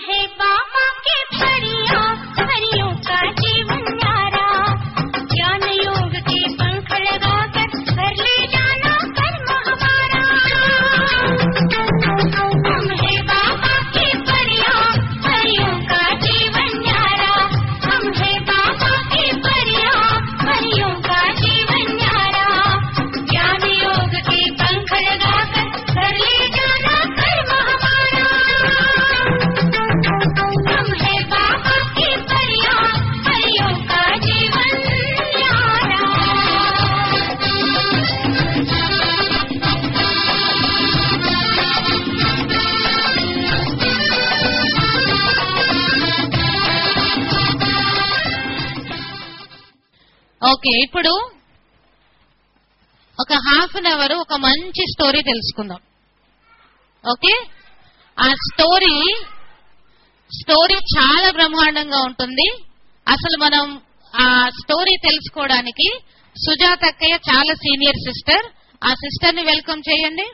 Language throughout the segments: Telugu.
है बाबा के परियों परियों का जीवन न्यारा ज्ञान योग के पंख लगाकर कर ले जाना कर्म हमारा हम है बाबा के परियों परियों का जीवन न्यारा हम है बाबा के परियों परियों का जीवन न्यारा ज्ञान योग के पंख लगाकर कर ले जाना कर्म हमारा हम है बाबा के परियों परियों का जीवन न्यारा ఓకే ఇప్పుడు ఒక హాఫ్ అన్ అవర్ ఒక మంచి స్టోరీ తెలుసుకుందాం ఓకే ఆ స్టోరీ స్టోరీ చాలా బ్రహ్మాండంగా ఉంటుంది అసలు మనం ఆ స్టోరీ తెలుసుకోవడానికి సుజాత అక్కయ్య చాలా సీనియర్ సిస్టర్ ఆ సిస్టర్ ని వెల్కమ్ చేయండి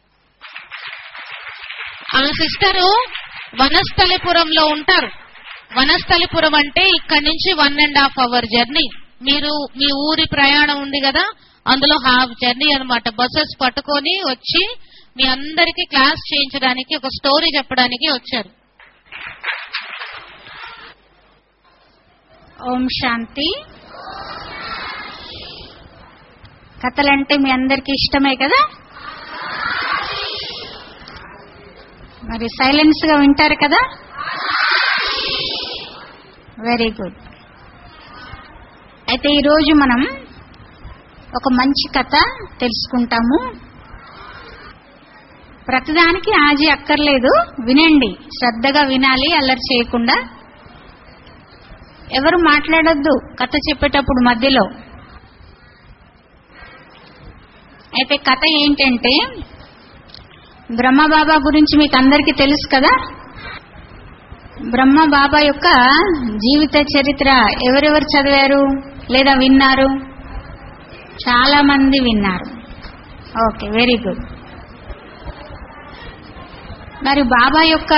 ఆ సిస్టరు వనస్థలిపురంలో ఉంటారు వనస్థలిపురం అంటే ఇక్కడి నుంచి one and half hour journey మీరు మీ ఊరి ప్రయాణం ఉంది కదా అందులో హాఫ్ జర్నీ అన్నమాట బస్సెస్ పట్టుకొని వచ్చి మీ అందరికి క్లాస్ చేయించడానికి ఒక స్టోరీ చెప్పడానికి వచ్చారు ఓం శాంతి కథలంటే మీ అందరికి ఇష్టమే కదా మరి సైలెన్స్ గా వింటారు కదా వెరీ గుడ్ అయితే ఈరోజు మనం ఒక మంచి కథ తెలుసుకుంటాము ప్రతిదానికి ఆజీ అక్కర్లేదు వినండి శ్రద్ధగా వినాలి అల్లరి చేయకుండా ఎవరు మాట్లాడొద్దు కథ చెప్పేటప్పుడు మధ్యలో అయితే కథ ఏంటంటే బ్రహ్మబాబా గురించి మీకు అందరికీ తెలుసు కదా బ్రహ్మ బాబా యొక్క జీవిత చరిత్ర ఎవరెవరు చదివారు లేదా విన్నారు చాలా మంది విన్నారు ఓకే వెరీ గుడ్ మరి బాబా యొక్క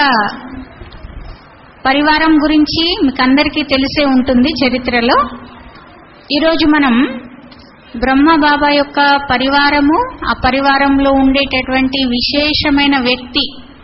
పరివారం గురించి మీకు అందరికీ తెలిసే ఉంటుంది చరిత్రలో ఈరోజు మనం బ్రహ్మ బాబా యొక్క పరివారము ఆ పరివారంలో ఉండేటటువంటి విశేషమైన వ్యక్తి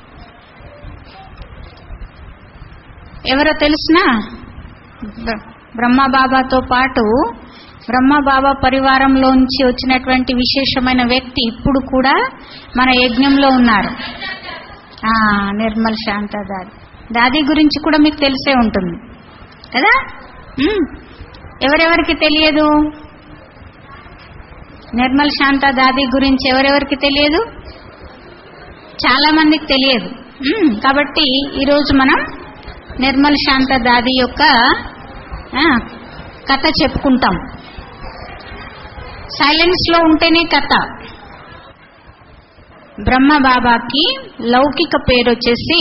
ఎవరో తెలుసునా బ్ర- బ్రహ్మ బాబాతో పాటు బ్రహ్మ బాబా పరివారంలోంచి వచ్చినటువంటి విశేషమైన వ్యక్తి ఇప్పుడు కూడా మన యజ్ఞంలో ఉన్నారు ఆ, నిర్మల్ శాంత దాది దాది గురించి కూడా మీకు తెలిసే ఉంటుంది కదా ఉమ్. ఎవరెవరికి తెలియదు నిర్మల్ శాంత దాది గురించి ఎవరెవరికి తెలియదు చాలా మందికి తెలియదు ఉమ్, కాబట్టి ఈరోజు మనం నిర్మల్ శాంత దాది యొక్క ఆ, కథ చెప్పుకుంటాం సైలెన్స్ లో ఉంటేనే కథ బ్రహ్మ బాబాకి లౌకిక పేరు వచ్చేసి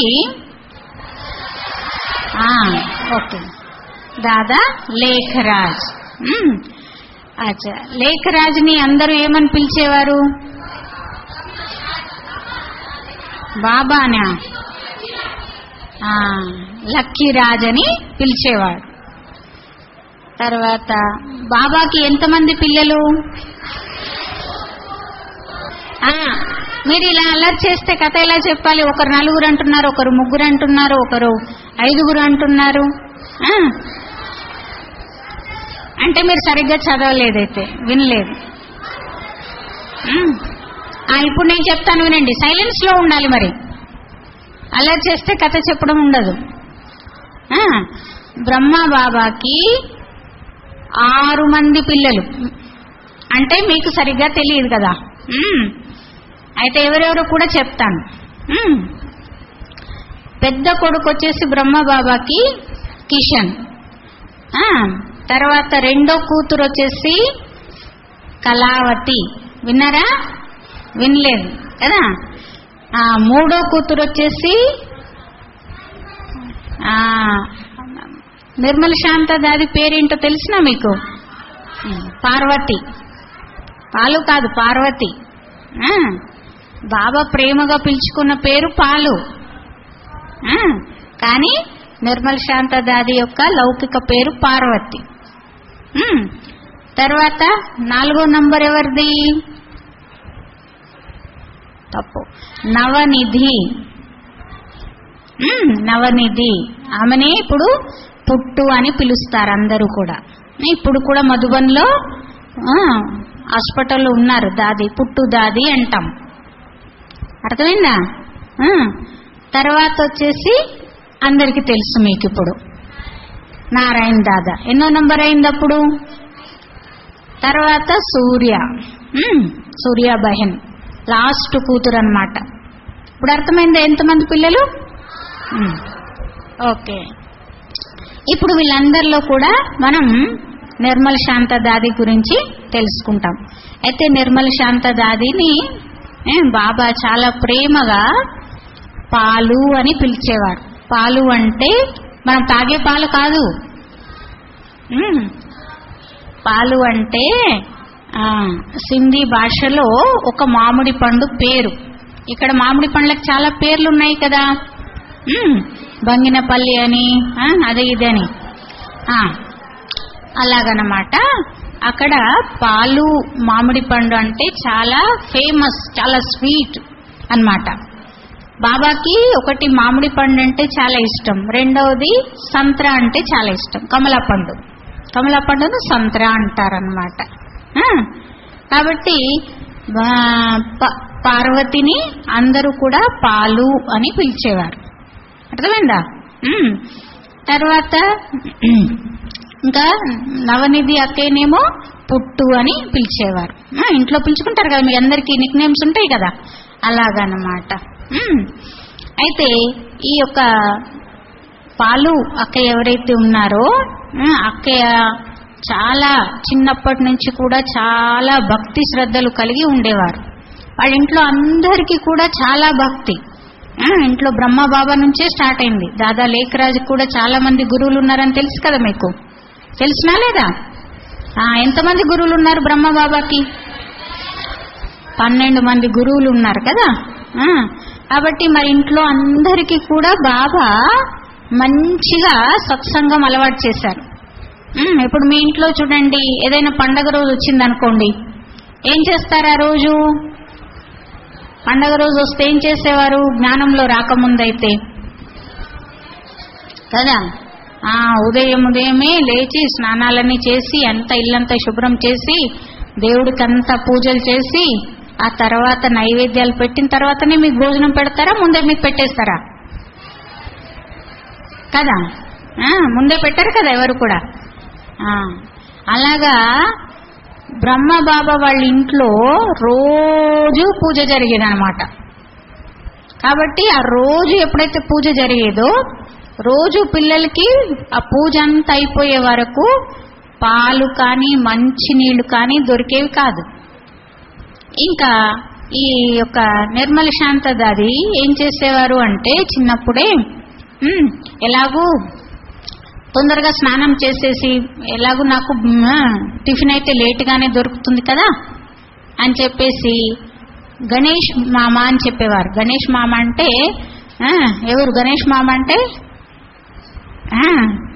ఆ, ఓకే దాదా లేఖరాజ్ ఉమ్, అచ్చా లేఖరాజ్ని అందరూ ఏమని పిలిచేవారు బాబానా ఆ, లక్కీ రాజ్ అని పిలిచేవాడు తర్వాత బాబాకి ఎంతమంది పిల్లలు ఆ, మీరు ఇలా అలర్ట్ చేస్తే కథ ఎలా చెప్పాలి ఒకరు నలుగురు అంటున్నారు ఒకరు ముగ్గురు అంటున్నారు ఒకరు ఐదుగురు అంటున్నారు ఆ, అంటే మీరు సరిగ్గా చదవలేదైతే వినలేదు ఉమ్. ఆ, ఇప్పుడు నేను చెప్తాను వినండి సైలెన్స్ లో ఉండాలి మరి అలర్ట్ చేస్తే కథ చెప్పడం ఉండదు ఆ, బ్రహ్మ బాబాకి ఆరు మంది పిల్లలు అంటే మీకు సరిగ్గా తెలియదు కదా ఉమ్. అయితే ఎవరెవరో కూడా చెప్తాను ఉమ్. పెద్ద కొడుకు వచ్చేసి బ్రహ్మ బాబాకి కిషన్ ఆ, తర్వాత రెండో కూతురు వచ్చేసి కళావతి విన్నారా వినలేదు కదా ఆ, మూడో కూతురు వచ్చేసి ఆ, నిర్మల శాంత దాది పేరేంటో తెలిసినా మీకు పార్వతి పాలు కాదు పార్వతి ఆ, బాబా ప్రేమగా పిలుచుకున్న పేరు పాలు ఆ, కానీ నిర్మల్ శాంత దాది యొక్క లౌకిక పేరు పార్వతి ఉమ్. తర్వాత నాలుగో నంబర్ ఎవరిది తప్పు నవనిధి ఉమ్, నవనిధి ఆమెనే ఇప్పుడు పుట్టు అని పిలుస్తారు అందరూ కూడా ఇప్పుడు కూడా మధుబన్లో ఆ, హాస్పిటల్లో ఉన్నారు దాది పుట్టు దాది అంటాం అర్థమైందా ఆ, తర్వాత వచ్చేసి అందరికి తెలుసు మీకు ఇప్పుడు నారాయణ దాదా ఎన్నో నంబర్ అయింది అప్పుడు తర్వాత సూర్య ఉమ్, సూర్య బహన్ లాస్ట్ కూతురు అన్నమాట ఇప్పుడు అర్థమైందా ఎంతమంది పిల్లలు ఉమ్, ఓకే ఇప్పుడు వీళ్ళందరిలో కూడా మనం నిర్మల్ శాంత దాది గురించి తెలుసుకుంటాం అయితే నిర్మల్ శాంత దాదిని ఏ, బాబా చాలా ప్రేమగా పాలు అని పిలిచేవారు పాలు అంటే మనం తాగే పాలు కాదు ఉమ్, పాలు అంటే ఆ, సింధీ భాషలో ఒక మామిడి పండు పేరు ఇక్కడ మామిడి పండ్లకు చాలా పేర్లు ఉన్నాయి కదా ఉమ్, బంగినపల్లి అని ఆ, అదే ఇదని ఆ, అలాగనమాట అక్కడ పాలు మామిడి పండు అంటే చాలా ఫేమస్ చాలా స్వీట్ అన్నమాట బాబాకి ఒకటి మామిడి పండు అంటే చాలా ఇష్టం రెండవది సంత్ర అంటే చాలా ఇష్టం కమలా పండు కమలా పండును సంత్ర అంటారనమాట కాబట్టి బా- ప- పార్వతిని అందరూ కూడా పాలు అని పిలిచేవారు అర్థమైందా ఉమ్. తర్వాత ఇంకా నవనిధి అక్కేనేమో పుట్టు అని పిలిచేవారు ఆ, ఇంట్లో పిలుచుకుంటారు కదా మీ అందరికీ నిక్ నేమ్స్ ఉంటాయి కదా అలాగనమాట ఉమ్. అయితే ఈ యొక్క పాలు అక్కయ్య ఎవరైతే ఉన్నారో ఆ, అక్కయ్య చాలా చిన్నప్పటి నుంచి కూడా చాలా భక్తి శ్రద్ధలు కలిగి ఉండేవారు వాళ్ళ ఇంట్లో అందరికీ కూడా చాలా భక్తి ఆ, ఇంట్లో బ్రహ్మ బాబా నుంచే స్టార్ట్ అయింది దాదా లేఖరాజు కూడా చాలా మంది గురువులు ఉన్నారని తెలుసు కదా మీకు తెలిసినా లేదా ఆ, ఎంతమంది గురువులు ఉన్నారు బ్రహ్మ బాబాకి పన్నెండు మంది గురువులు ఉన్నారు కదా ఆ, కాబట్టి మరి ఇంట్లో అందరికీ కూడా బాబా మంచిగా సత్సంగం అలవాటు చేశారు ఉమ్, ఇప్పుడు మీ ఇంట్లో చూడండి ఏదైనా పండగ రోజు వచ్చిందనుకోండి ఏం చేస్తారు ఆ రోజు పండగ రోజు వస్తే ఏం చేసేవారు జ్ఞానంలో రాకముందైతే కదా ఆ ఉదయం ఉదయమే లేచి స్నానాలన్నీ చేసి అంత ఇల్లంతా శుభ్రం చేసి దేవుడికి అంతా పూజలు చేసి ఆ తర్వాత నైవేద్యాలు పెట్టిన తర్వాతనే మీకు భోజనం పెడతారా ముందే మీకు పెట్టేస్తారా కదా ఆ, ముందే పెట్టారు కదా ఎవరు కూడా ఆ, అలాగా బ్రహ్మ బాబా వాళ్ళ ఇంట్లో రోజు పూజ జరిగేది అనమాట కాబట్టి ఆ రోజు ఎప్పుడైతే పూజ జరిగేదో రోజు పిల్లలకి ఆ పూజ అంతా అయిపోయే వరకు పాలు కానీ మంచి నీళ్లు కానీ దొరికేవి కాదు ఇంకా ఈ యొక్క నిర్మల శాంత దాది ఏం చేసేవారు అంటే చిన్నప్పుడే "ఉమ్, ఎలాగూ తొందరగా స్నానం చేసేసి ఎలాగూ నాకు మ్, టిఫిన్ అయితే లేటుగానే దొరుకుతుంది కదా అని చెప్పేసి గణేష్ మామ అని చెప్పేవారు గణేష్ మామ అంటే ఆ, ఎవరు గణేష్ మామ అంటే ఆ,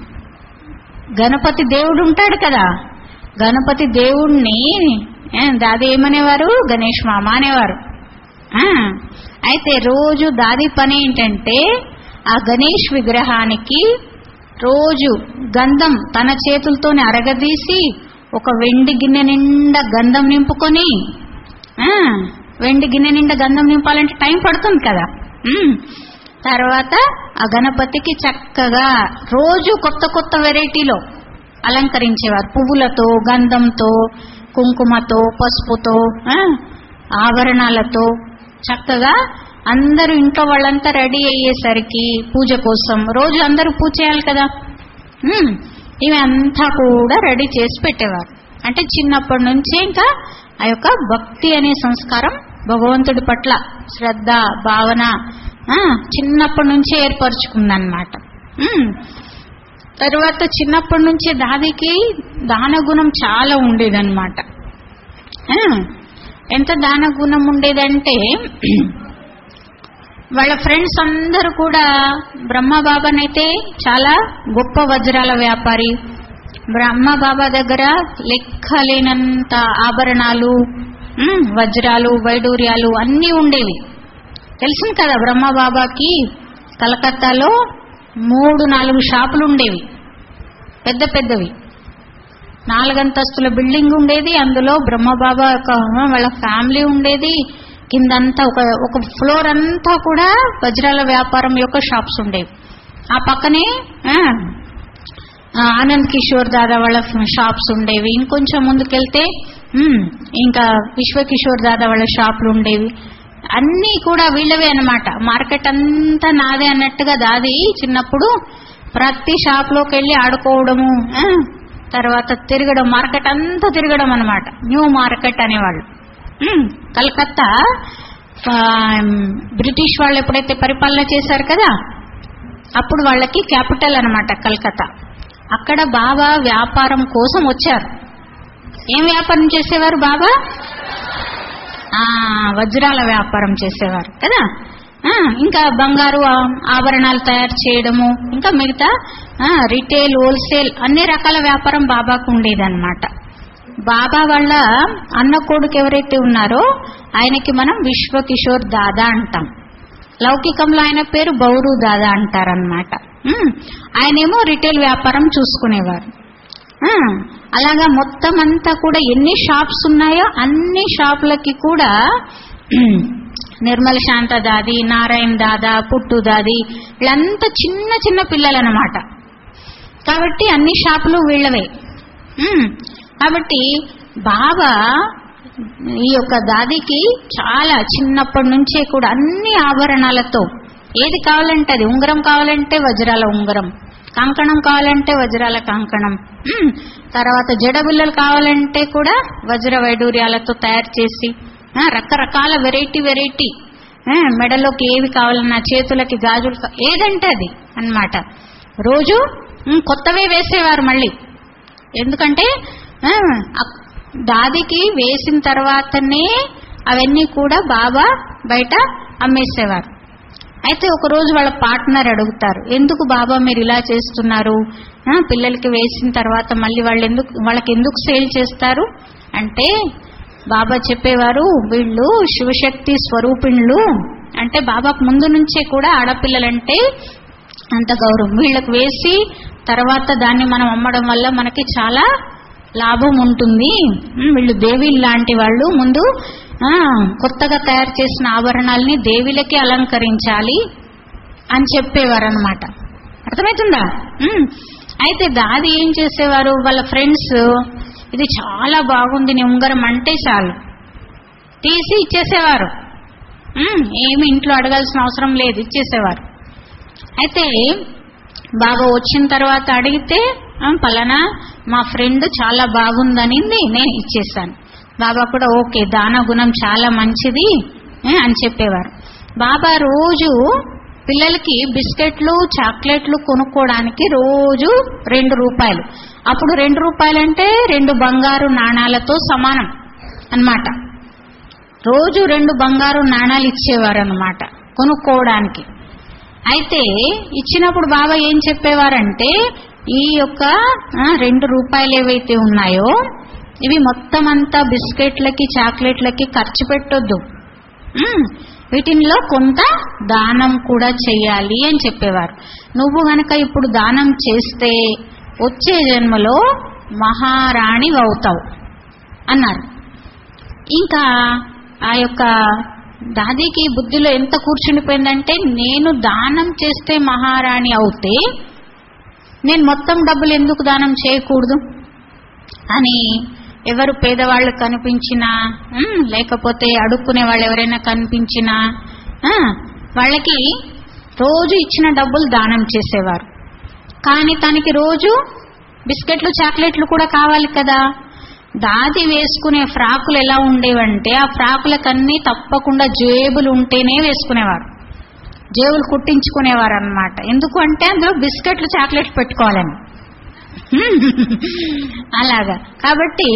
గణపతి దేవుడు ఉంటాడు కదా గణపతి దేవుణ్ణి ఏ, దాది ఏమనేవారు గణేష్ మామ అనేవారు ఆ, అయితే రోజు దాది పని ఏంటంటే ఆ గణేష్ విగ్రహానికి రోజు గంధం తన చేతులతోనే అరగదీసి ఒక వెండి గిన్నె నిండా గంధం నింపుకొని ఆ, వెండి గిన్నె నిండా గంధం నింపాలంటే టైం పడుతుంది కదా ఉమ్. తర్వాత ఆ గణపతికి చక్కగా రోజు కొత్త కొత్త వెరైటీలో అలంకరించేవారు పువ్వులతో గంధంతో కుంకుమతో పసుపుతో ఆ, ఆభరణాలతో చక్కగా అందరూ ఇంట్లో వాళ్ళంతా రెడీ అయ్యేసరికి పూజ కోసం రోజు అందరూ పూజ చేయాలి కదా ఉమ్, ఇవి అంతా కూడా రెడీ చేసి పెట్టేవారు అంటే చిన్నప్పటి నుంచే ఇంకా ఆ యొక్క భక్తి అనే సంస్కారం భగవంతుడి పట్ల శ్రద్ధ భావన ఆ, చిన్నప్పటి నుంచే ఏర్పరచుకుందన్నమాట ఉమ్. తరువాత చిన్నప్పటి నుంచే దాదికి దాన గుణం చాలా ఉండేదన్నమాట ఆ, ఎంత దాన గుణం ఉండేదంటే వాళ్ళ ఫ్రెండ్స్ అందరూ కూడా బ్రహ్మబాబానైతే చాలా గొప్ప వజ్రాల వ్యాపారి బ్రహ్మబాబా దగ్గర లెక్కలేనంత ఆభరణాలు ఉమ్, వజ్రాలు వైడూర్యాలు అన్నీ ఉండేవి తెలిసింది కదా బ్రహ్మబాబాకి కలకత్తాలో మూడు నాలుగు షాపులు ఉండేవి పెద్ద పెద్దవి నాలుగంతస్తుల బిల్డింగ్ ఉండేది అందులో బ్రహ్మబాబా యొక్క వాళ్ళ ఫ్యామిలీ ఉండేది కిందంతా ఒక ఒక ఫ్లోర్ అంతా కూడా వజ్రాల వ్యాపారం యొక్క షాప్స్ ఉండేవి ఆ పక్కనే ఆ, ఆ, ఆనంద్ కిషోర్ దాదా వాళ్ళ షాప్స్ ఉండేవి ఇంకొంచెం ముందుకెళ్తే ఉమ్, ఇంకా విశ్వకిషోర్ దాదా వాళ్ళ షాపులు ఉండేవి అన్నీ కూడా వీళ్ళవే అన్నమాట మార్కెట్ అంతా నాదే అన్నట్టుగా దాది చిన్నప్పుడు ప్రతి షాప్లోకి వెళ్ళి ఆడుకోవడము ఆ, తర్వాత తిరగడం మార్కెట్ అంతా తిరగడం అన్నమాట న్యూ మార్కెట్ అనేవాళ్ళు ఉమ్, కలకత్తా ఆ, బ్రిటిష్ వాళ్ళు ఎప్పుడైతే పరిపాలన చేశారు కదా అప్పుడు వాళ్ళకి క్యాపిటల్ అన్నమాట కలకత్తా అక్కడ బాబా వ్యాపారం కోసం వచ్చారు ఏం వ్యాపారం చేసేవారు బాబా ఆ వజ్రాల వ్యాపారం చేసేవారు కదా ఆ, ఇంకా బంగారు ఆ- ఆభరణాలు తయారు చేయడము ఇంకా మిగతా ఆ, రిటైల్ హోల్సేల్ అన్ని రకాల వ్యాపారం బాబాకు ఉండేదన్నమాట బాబా వాళ్ళ అన్న కొడుకు ఎవరైతే ఉన్నారో ఆయనకి మనం విశ్వకిషోర్ దాదా అంటాం లౌకికంలో ఆయన పేరు బౌరు దాదా అంటారనమాట ఆయనేమో రిటైల్ వ్యాపారం చూసుకునేవారు ఆ, అలాగా మొత్తం అంతా కూడా ఎన్ని షాప్స్ ఉన్నాయో అన్ని షాపులకి కూడా నిర్మల శాంత దాది నారాయణ దాదా పుట్టు దాది వీళ్ళంతా చిన్న చిన్న పిల్లలు అనమాట కాబట్టి అన్ని షాపులు వీళ్ళవే ఉమ్, కాబట్టి బాబా ఈ యొక్క దాదికి చాలా చిన్నప్పటి నుంచే కూడా అన్ని ఆభరణాలతో ఏది కావాలంటే అది ఉంగరం కావాలంటే వజ్రాల ఉంగరం కంకణం కావాలంటే వజ్రాల కంకణం ఉమ్, తర్వాత జడబిల్లలు కావాలంటే కూడా వజ్ర వైడూర్యాలతో తయారు చేసి ఆ, రకరకాల వెరైటీ వెరైటీ ఆ, మెడలోకి ఏవి కావాలన్నా చేతులకి గాజులు కా- ఏదంటే అది అన్నమాట రోజు ఉమ్, కొత్తవే వేసేవారు మళ్ళీ ఎందుకంటే ఆ, అక్- దాదికి వేసిన తర్వాతనే అవన్నీ కూడా బాబా బయట అమ్మేసేవారు అయితే ఒక రోజు వాళ్ళ పార్ట్నర్ అడుగుతారు ఎందుకు బాబా మీరు ఇలా చేస్తున్నారు ఆ, పిల్లలకి వేసిన తర్వాత మళ్ళీ వాళ్ళు ఎందుకు వాళ్ళకి ఎందుకు సేల్ చేస్తారు అంటే బాబా చెప్పేవారు వీళ్ళు శివశక్తి స్వరూపిణులు అంటే బాబాకు ముందు నుంచే కూడా ఆడపిల్లలంటే అంత గౌరవం వీళ్ళకి వేసి తర్వాత దాన్ని మనం అమ్మడం వల్ల మనకి చాలా లాభం ఉంటుంది ఉమ్, వీళ్ళు దేవి లాంటి వాళ్ళు ముందు ఆ, కొత్తగా తయారు చేసిన ఆభరణాలని దేవిలకి అలంకరించాలి అని చెప్పేవారు అనమాట అర్థమవుతుందా ఉమ్, అయితే దాది ఏం చేసేవారు వాళ్ళ ఫ్రెండ్స్ ఇది చాలా బాగుంది నీ ఉంగరం అంటే చాలు తీసి ఇచ్చేసేవారు ఉమ్, ఏమి ఇంట్లో అడగాల్సిన అవసరం లేదు ఇచ్చేసేవారు అయితే బాబా వచ్చిన తర్వాత అడిగితే "ఆ, పలానా మా ఫ్రెండ్ చాలా బాగుందనింది నేను ఇచ్చేసాను బాబా కూడా ఓకే దాన గుణం చాలా మంచిది ఏ, అని చెప్పేవారు బాబా రోజు పిల్లలకి బిస్కెట్లు చాక్లెట్లు కొనుక్కోవడానికి రోజు రెండు రూపాయలు అప్పుడు రెండు రూపాయలంటే రెండు బంగారు నాణాలతో సమానం అన్నమాట రోజు రెండు బంగారు నాణాలు ఇచ్చేవారు అనమాట కొనుక్కోవడానికి అయితే ఇచ్చినప్పుడు బాబా ఏం చెప్పేవారంటే ఈ యొక్క ఆ, రెండు రూపాయలు ఏవైతే ఉన్నాయో ఇవి మొత్తం అంతా బిస్కెట్లకి చాక్లెట్లకి ఖర్చు పెట్టొద్దు ఉమ్, వీటిల్లో కొంత దానం కూడా చెయ్యాలి అని చెప్పేవారు నువ్వు గనక ఇప్పుడు దానం చేస్తే వచ్చే జన్మలో మహారాణి అవుతావు అన్నారు ఇంకా ఆ యొక్క దాదీకి బుద్ధిలో ఎంత కూర్చుండిపోయిందంటే నేను దానం చేస్తే మహారాణి అవుతే నేను మొత్తం డబ్బులు ఎందుకు దానం చేయకూడదు అని ఎవరు పేదవాళ్ళు కనిపించినా ఉమ్, లేకపోతే అడుక్కునే వాళ్ళు ఎవరైనా కనిపించినా ఆ, వాళ్ళకి రోజు ఇచ్చిన డబ్బులు దానం చేసేవారు కానీ తనకి రోజు బిస్కెట్లు చాక్లెట్లు కూడా కావాలి కదా దాది వేసుకునే ఫ్రాకులు ఎలా ఉండేవంటే ఆ ఫ్రాకులకన్నీ తప్పకుండా జేబులు ఉంటేనే వేసుకునేవారు జేబులు కుట్టించుకునేవారు అనమాట ఎందుకు అంటే అందులో బిస్కెట్లు చాక్లెట్లు పెట్టుకోవాలని అలాగా కాబట్టి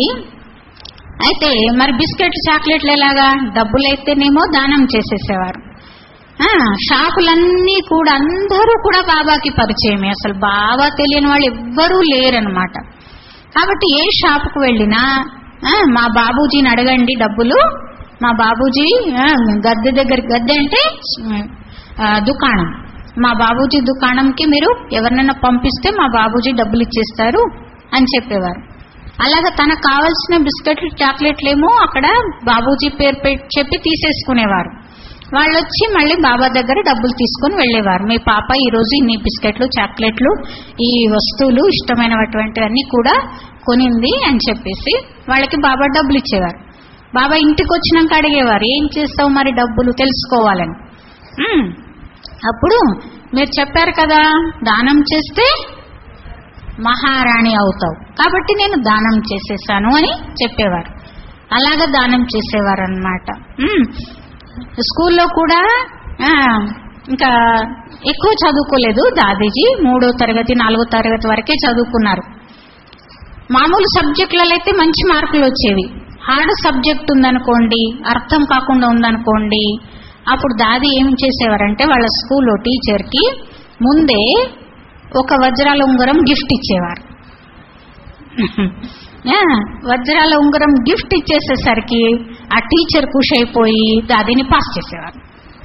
అయితే మరి బిస్కెట్లు చాక్లెట్లు ఎలాగా డబ్బులైతేనేమో దానం చేసేసేవారు ఆ, షాపులన్నీ కూడా అందరూ కూడా బాబాకి పరిచయమే అసలు బాబా తెలియని వాళ్ళు ఎవ్వరూ లేరనమాట కాబట్టి ఏ షాపుకు వెళ్ళినా ఆ, మా బాబూజీని అడగండి డబ్బులు మా బాబూజీ ఆ, గద్దె దగ్గర గద్దె అంటే ఆ, దుకాణం మా బాబూజీ దుకాణంకి మీరు ఎవరినైనా పంపిస్తే మా బాబూజీ డబ్బులు ఇచ్చేస్తారు అని చెప్పేవారు అలాగా తనకు కావాల్సిన బిస్కెట్లు చాక్లెట్లు ఏమో అక్కడ బాబూజీ పేరు పెట్టి చెప్పి తీసేసుకునేవారు వాళ్ళు వచ్చి మళ్ళీ బాబా దగ్గర డబ్బులు తీసుకొని వెళ్ళేవారు మీ పాప ఈ రోజు ఇన్ని బిస్కెట్లు చాక్లెట్లు ఈ వస్తువులు ఇష్టమైనటువంటివన్నీ కూడా కొనింది అని చెప్పేసి వాళ్ళకి బాబా డబ్బులు ఇచ్చేవారు బాబా ఇంటికి వచ్చినాక అడిగేవారు ఏం చేస్తావు మరి డబ్బులు తెలుసుకోవాలని "ఉమ్, అప్పుడు మీరు చెప్పారు కదా దానం చేస్తే మహారాణి అవుతావు కాబట్టి నేను దానం చేసేసాను అని చెప్పేవారు అలాగా దానం చేసేవారు అనమాట స్కూల్లో కూడా ఆ, ఇంకా ఎక్కువ చదువుకోలేదు దాదీజీ మూడో తరగతి నాలుగో తరగతి వరకే చదువుకున్నారు మామూలు సబ్జెక్టులలో అయితే మంచి మార్కులు వచ్చేవి హార్డ్ సబ్జెక్ట్ ఉందనుకోండి అర్థం కాకుండా ఉందనుకోండి అప్పుడు దాది ఏం చేసేవారంటే వాళ్ళ స్కూల్లో టీచర్కి ముందే ఒక వజ్రాల ఉంగరం గిఫ్ట్ ఇచ్చేవారు ఆ, వజ్రాల ఉంగరం గిఫ్ట్ ఇచ్చేసేసరికి ఆ టీచర్ ఖుషి అయిపోయి దాదిని పాస్ చేసేవారు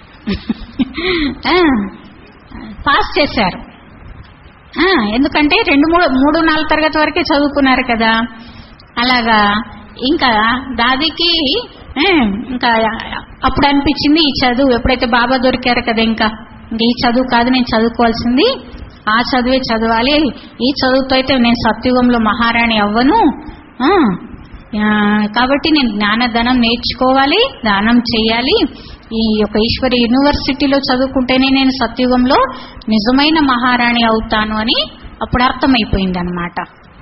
ఆ, పాస్ చేశారు ఆ, ఎందుకంటే రెండు మూడు మూడు నాలుగు తరగతి వరకే చదువుకున్నారు కదా అలాగా ఇంకా దాదికి ఆ, ఇంకా అప్పుడు అనిపించింది ఈ చదువు ఎప్పుడైతే బాబా దొరికారు కదా ఇంకా ఇంక ఈ చదువు కాదు నేను చదువుకోవాల్సింది ఆ చదువే చదవాలి ఈ చదువుతో అయితే నేను సత్యుగంలో మహారాణి అవ్వను ఆ, ఆ, కాబట్టి నేను జ్ఞానధనం నేర్చుకోవాలి దానం చేయాలి ఈ యొక్క ఈశ్వరి యూనివర్సిటీలో చదువుకుంటేనే నేను సత్యుగంలో నిజమైన మహారాణి అవుతాను అని అప్పుడు అర్థమైపోయింది అనమాట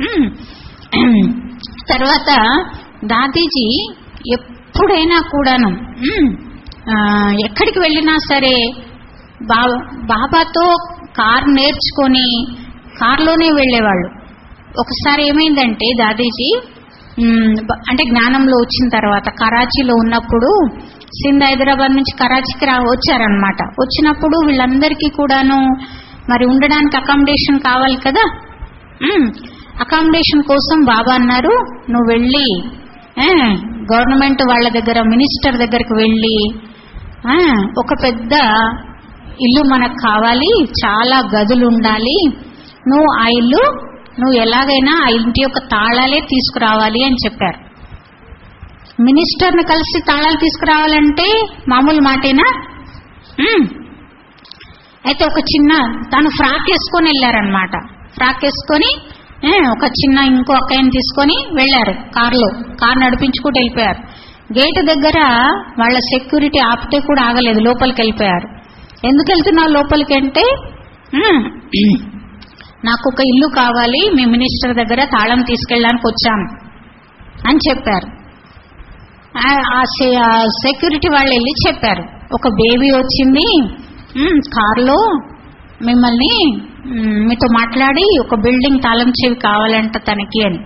తర్వాత దాదీజీ ఎప్పుడైనా కూడాను ఉమ్, ఆ, ఎక్కడికి వెళ్ళినా సరే బాబా బాబాతో కార్ నేర్చుకొని కార్లోనే వెళ్ళేవాళ్ళు ఒకసారి ఏమైందంటే దాదీజీ ఉమ్, బ- అంటే జ్ఞానంలో వచ్చిన తర్వాత కరాచీలో ఉన్నప్పుడు సింధ్ హైదరాబాద్ నుంచి కరాచీకి రా వచ్చారనమాట వచ్చినప్పుడు వీళ్ళందరికీ కూడాను మరి ఉండడానికి అకామిడేషన్ కావాలి కదా అకామిడేషన్ కోసం బాబా అన్నారు నువ్వు వెళ్ళి ఏ, గవర్నమెంట్ వాళ్ళ దగ్గర మినిస్టర్ దగ్గరికి వెళ్ళి ఆ, ఒక పెద్ద ఇల్లు మనకు కావాలి చాలా గదులు ఉండాలి నువ్వు ఆ ఇల్లు నువ్వు ఎలాగైనా ఆ ఇంటి యొక్క తాళాలే తీసుకురావాలి అని చెప్పారు మినిస్టర్ని కలిసి తాళాలు తీసుకురావాలంటే మామూలు మాటేనా ఉమ్. అయితే ఒక చిన్న తను ఫ్రాక్ వేసుకొని వెళ్ళారనమాట ఫ్రాక్ వేసుకొని ఏ, ఒక చిన్న ఇంకో అక్కయ్యని తీసుకొని వెళ్ళారు కారులో కారు నడిపించుకుంటూ వెళ్ళిపోయారు గేట్ దగ్గర వాళ్ళ సెక్యూరిటీ ఆపితే కూడా ఆగలేదు లోపలికి వెళ్ళిపోయారు ఎందుకు వెళ్తున్నావు లోపలికి అంటే "ఉమ్, నాకు ఒక ఇల్లు కావాలి మీ మినిస్టర్ దగ్గర తాళం తీసుకెళ్ళడానికి వచ్చాను అని చెప్పారు ఆ- ఆ సె- ఆ సెక్యూరిటీ వాళ్ళు వెళ్ళి చెప్పారు ఒక బేబీ వచ్చింది "ఉమ్, కారులో మిమ్మల్ని ఉమ్, మీతో మాట్లాడి ఒక బిల్డింగ్ తాళం చెవి కావాలంట తనకి అని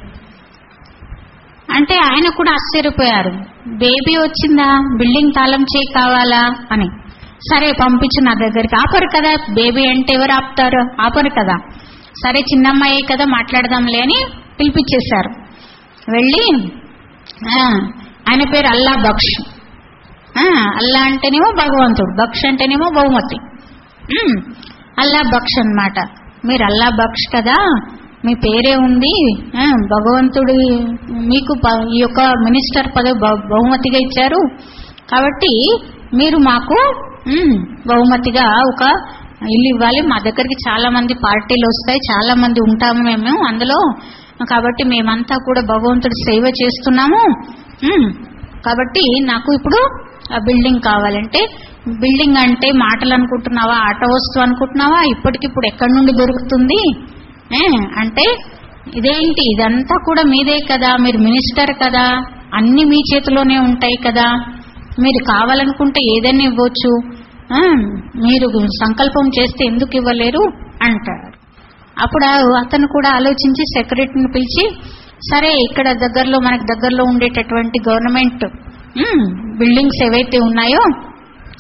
అంటే ఆయన కూడా ఆశ్చర్యపోయారు బేబీ వచ్చిందా బిల్డింగ్ తాళం చేయి కావాలా అని సరే పంపించు నా దగ్గరికి ఆపరు కదా బేబీ అంటే ఎవరు ఆపుతారు ఆపరు కదా సరే చిన్నమ్మాయి కదా మాట్లాడదాంలే అని పిలిపించేశారు వెళ్ళి ఆ, ఆయన పేరు అల్లా బక్ష్ ఆ, అల్లా అంటేనేమో భగవంతుడు బక్ష్ అంటేనేమో బహుమతి ఉమ్, అల్లా బక్ష్ అన్నమాట మీరు అల్లా బక్ష్ కదా మీ పేరే ఉంది ఆ, భగవంతుడు మీకు ప- ఈ యొక్క మినిస్టర్ పదవి బహు- బహుమతిగా ఇచ్చారు కాబట్టి మీరు మాకు ఉమ్, బహుమతిగా ఒక ఇల్లు ఇవ్వాలి మా దగ్గరికి చాలా మంది పార్టీలు వస్తాయి చాలా మంది ఉంటాము మేము అందులో కాబట్టి మేమంతా కూడా భగవంతుడి సేవ చేస్తున్నాము ఉమ్, కాబట్టి నాకు ఇప్పుడు ఆ బిల్డింగ్ కావాలంటే బిల్డింగ్ అంటే మాటలు అనుకుంటున్నావా ఆట వస్తువు అనుకుంటున్నావా ఇప్పటికిప్పుడు ఎక్కడి నుండి దొరుకుతుంది ఏ, అంటే ఇదేంటి ఇదంతా కూడా మీదే కదా మీరు మినిస్టర్ కదా అన్ని మీ చేతిలోనే ఉంటాయి కదా మీరు కావాలనుకుంటే ఏదైనా ఇవ్వచ్చు ఆ, మీరు సంకల్పం చేస్తే ఎందుకు ఇవ్వలేరు అంటారు అప్పుడు ఆ- అతను కూడా ఆలోచించి సెక్రటరీని పిలిచి సరే ఇక్కడ దగ్గరలో మనకు దగ్గరలో ఉండేటటువంటి గవర్నమెంట్ ఉమ్, బిల్డింగ్స్ ఏవైతే ఉన్నాయో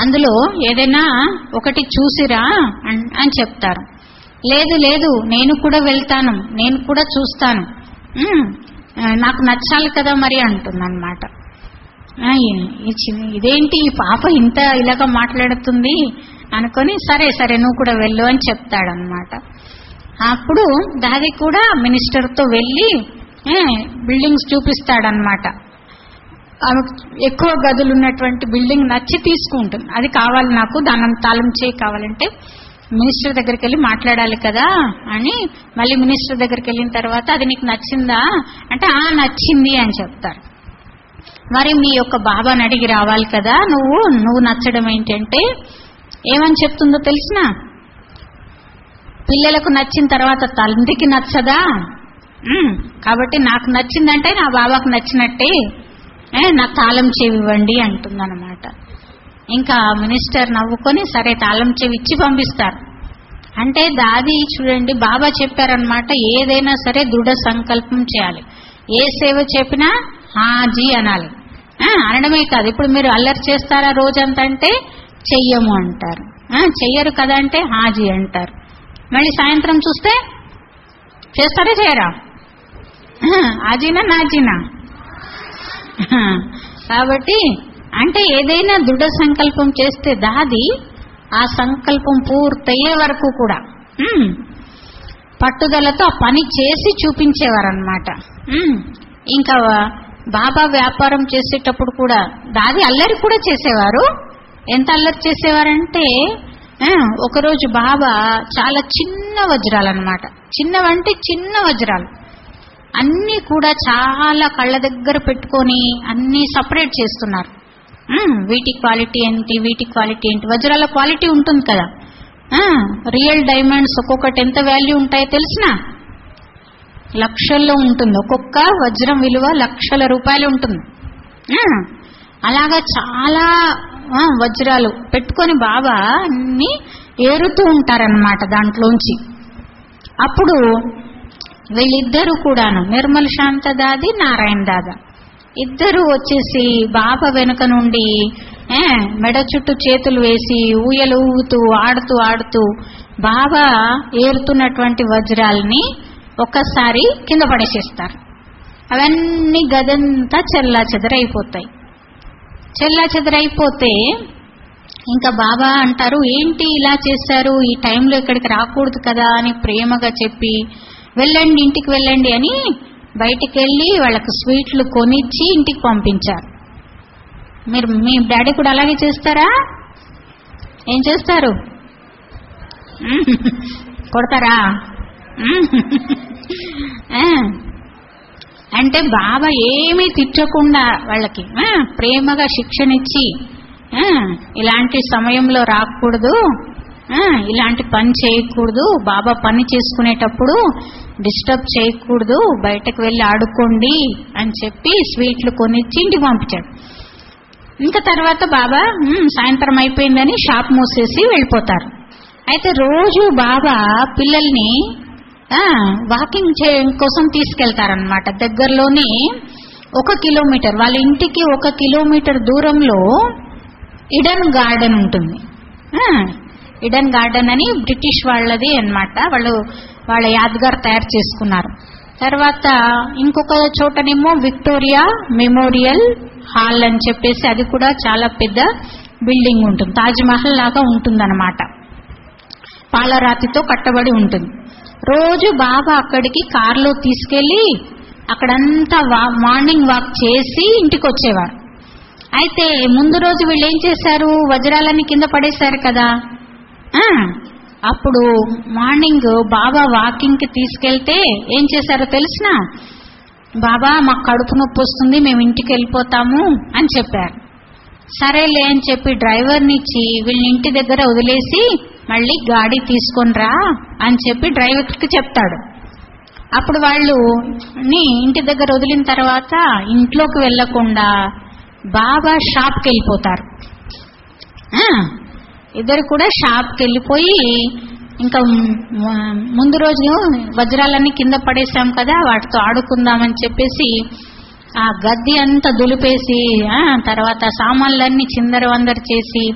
అందులో ఏదైనా ఒకటి చూసిరా అన్- అని చెప్తారు లేదు లేదు నేను కూడా వెళ్తాను నేను కూడా చూస్తాను ఉమ్, ఆ, నాకు నచ్చాలి కదా మరి అంటుందన్నమాట ఆ, ఈ- ఈ చి- ఇదేంటి ఈ పాప ఇంత ఇలాగా మాట్లాడుతుంది అనుకొని సరే సరే నువ్వు కూడా వెళ్ళు అని చెప్తాడనమాట అప్పుడు దాది కూడా మినిస్టర్తో వెళ్ళి ఏ, బిల్డింగ్స్ చూపిస్తాడనమాట ఆమెకు ఎక్కువ గదులు ఉన్నటువంటి బిల్డింగ్ నచ్చి తీసుకుంటుంది అది కావాలి నాకు దాని తాళం చేయి కావాలంటే మినిస్టర్ దగ్గరికి వెళ్ళి మాట్లాడాలి కదా అని మళ్ళీ మినిస్టర్ దగ్గరికి వెళ్ళిన తర్వాత అది నీకు నచ్చిందా అంటే ఆ నచ్చింది అని చెప్తారు మరి మీ యొక్క బాబాని అడిగి రావాలి కదా నువ్వు నువ్వు నచ్చడం ఏంటంటే ఏమని చెప్తుందో తెలిసినా పిల్లలకు నచ్చిన తర్వాత తండ్రికి నచ్చదా ఉమ్, కాబట్టి నాకు నచ్చిందంటే నా బాబాకు నచ్చినట్టే ఏ, నాకు తాళం చెవి ఇవ్వండి అంటుందన్నమాట ఇంకా మినిస్టర్ నవ్వుకొని సరే తాళం చెవి ఇచ్చి పంపిస్తారు అంటే దాది చూడండి బాబా చెప్పారనమాట ఏదైనా సరే దృఢ సంకల్పం చేయాలి ఏ సేవ చెప్పినా హాజీ అనాలి ఆ, అనడమే కాదు ఇప్పుడు మీరు అల్లరి చేస్తారా రోజంతా అంటే చెయ్యము అంటారు ఆ, చెయ్యరు కదా అంటే హాజీ అంటారు మళ్ళీ సాయంత్రం చూస్తే చేస్తారా చేయరా ఆ, ఆజీనా నాజీనా ఆ, కాబట్టి అంటే ఏదైనా దృఢ సంకల్పం చేస్తే దాది ఆ సంకల్పం పూర్తయ్యే వరకు కూడా ఉమ్, పట్టుదలతో ఆ పని చేసి చూపించేవారనమాట ఇంకా బాబా వ్యాపారం చేసేటప్పుడు కూడా దాది అల్లరి కూడా చేసేవారు ఎంత అల్లరి చేసేవారంటే ఆ, ఒకరోజు బాబా చాలా చిన్న వజ్రాలు అనమాట చిన్నవంటే చిన్న వజ్రాలు అన్నీ కూడా చాలా కళ్ళ దగ్గర పెట్టుకొని అన్నీ సపరేట్ చేస్తున్నారు మ్మ్, వీటి క్వాలిటీ ఏంటి వీటి క్వాలిటీ ఏంటి వజ్రాల క్వాలిటీ ఉంటుంది కదా ఆ, రియల్ డైమండ్స్ ఒక్కొక్కటి ఎంత వాల్యూ ఉంటాయో తెలిసిన లక్షల్లో ఉంటుంది ఒక్కొక్క వజ్రం విలువ లక్షల రూపాయలు ఉంటుంది ఆ, అలాగా చాలా ఆ, వజ్రాలు పెట్టుకొని బాబా అన్ని ఏరుతూ ఉంటారనమాట దాంట్లోంచి అప్పుడు వీళ్ళిద్దరూ కూడాను నిర్మల్ శాంత దాది నారాయణ దాదా ఇద్దరు వచ్చేసి బాబా వెనుక నుండి ఏ, మెడ చుట్టూ చేతులు వేసి ఊయలు ఊగుతూ ఆడుతూ ఆడుతూ బాబా ఏరుతున్నటువంటి వజ్రాల్ని ఒక్కసారి కింద పడేసేస్తారు అవన్నీ గదంతా చెల్లా చెదరైపోతాయి చెల్లా చెదరైపోతే ఇంకా బాబా అంటారు ఏంటి ఇలా చేశారు ఈ టైంలో ఇక్కడికి రాకూడదు కదా అని ప్రేమగా చెప్పి వెళ్ళండి ఇంటికి వెళ్ళండి అని బయటికి వెళ్ళి వాళ్ళకు స్వీట్లు కొనిచ్చి ఇంటికి పంపించారు మీరు మీ డాడీ కూడా అలాగే చేస్తారా ఏం చేస్తారు మ్మ్. కొడతారా మ్మ్. ఆ. అంటే బాబా ఏమీ తిట్టకుండా వాళ్ళకి ఆ, ప్రేమగా శిక్షణ ఇచ్చి ఆ, ఇలాంటి సమయంలో రాకూడదు ఆ, ఇలాంటి పని చేయకూడదు బాబా పని చేసుకునేటప్పుడు డిస్టర్బ్ చేయకూడదు బయటకు వెళ్ళి ఆడుకోండి అని చెప్పి స్వీట్లు కొనిచ్చి ఇంటికి పంపించాడు ఇంకా తర్వాత బాబా "మ్మ్, సాయంత్రం అయిపోయిందని షాప్ మూసేసి వెళ్ళిపోతారు అయితే రోజు బాబా పిల్లల్ని ఆ, వాకింగ్ చే కోసం తీసుకెళ్తారనమాట దగ్గరలోనే ఒక కిలోమీటర్ వాళ్ళ ఇంటికి ఒక కిలోమీటర్ దూరంలో ఇడన్ గార్డెన్ ఉంటుంది ఆ, ఇడన్ గార్డెన్ అని బ్రిటిష్ వాళ్ళది అన్నమాట వాళ్ళు వాళ్ళ యాద్గార్ తయారు చేసుకున్నారు తర్వాత ఇంకొక చోటనేమో విక్టోరియా మెమోరియల్ హాల్ అని చెప్పేసి అది కూడా చాలా పెద్ద బిల్డింగ్ ఉంటుంది తాజ్ మహల్ లాగా ఉంటుందన్నమాట పాలరాతితో కట్టబడి ఉంటుంది రోజు బాబా అక్కడికి కారులో తీసుకెళ్లి అక్కడంతా వా- మార్నింగ్ వాక్ చేసి ఇంటికి వచ్చేవారు అయితే ముందు రోజు వీళ్ళు ఏం చేశారు వజ్రాలన్నీ కింద పడేశారు కదా ఆ, అప్పుడు మార్నింగ్ బాబా వాకింగ్ కి తీసుకెళ్తే ఏం చేశారో తెలిసిన బాబా మాకు కడుపు నొప్పి వస్తుంది మేము ఇంటికి వెళ్ళిపోతాము అని చెప్పారు సరేలే అని చెప్పి డ్రైవర్ని ఇచ్చి వీళ్ళని ఇంటి దగ్గర వదిలేసి మళ్ళీ గాడి తీసుకొని రా అని చెప్పి డ్రైవర్కి చెప్తాడు అప్పుడు వాళ్ళు ని ఇంటి దగ్గర వదిలిన తర్వాత ఇంట్లోకి వెళ్లకుండా బాబా షాప్కి వెళ్ళిపోతారు ఆ, ఇద్దరు కూడా షాప్కి వెళ్ళిపోయి ఇంకా మ్, ముందు రోజు వజ్రాలన్నీ కింద పడేసాం కదా వాటితో ఆడుకుందామని చెప్పేసి ఆ గద్ది అంతా దులిపేసి ఆ, తర్వాత సామాన్లన్నీ చిందర వందర చేసి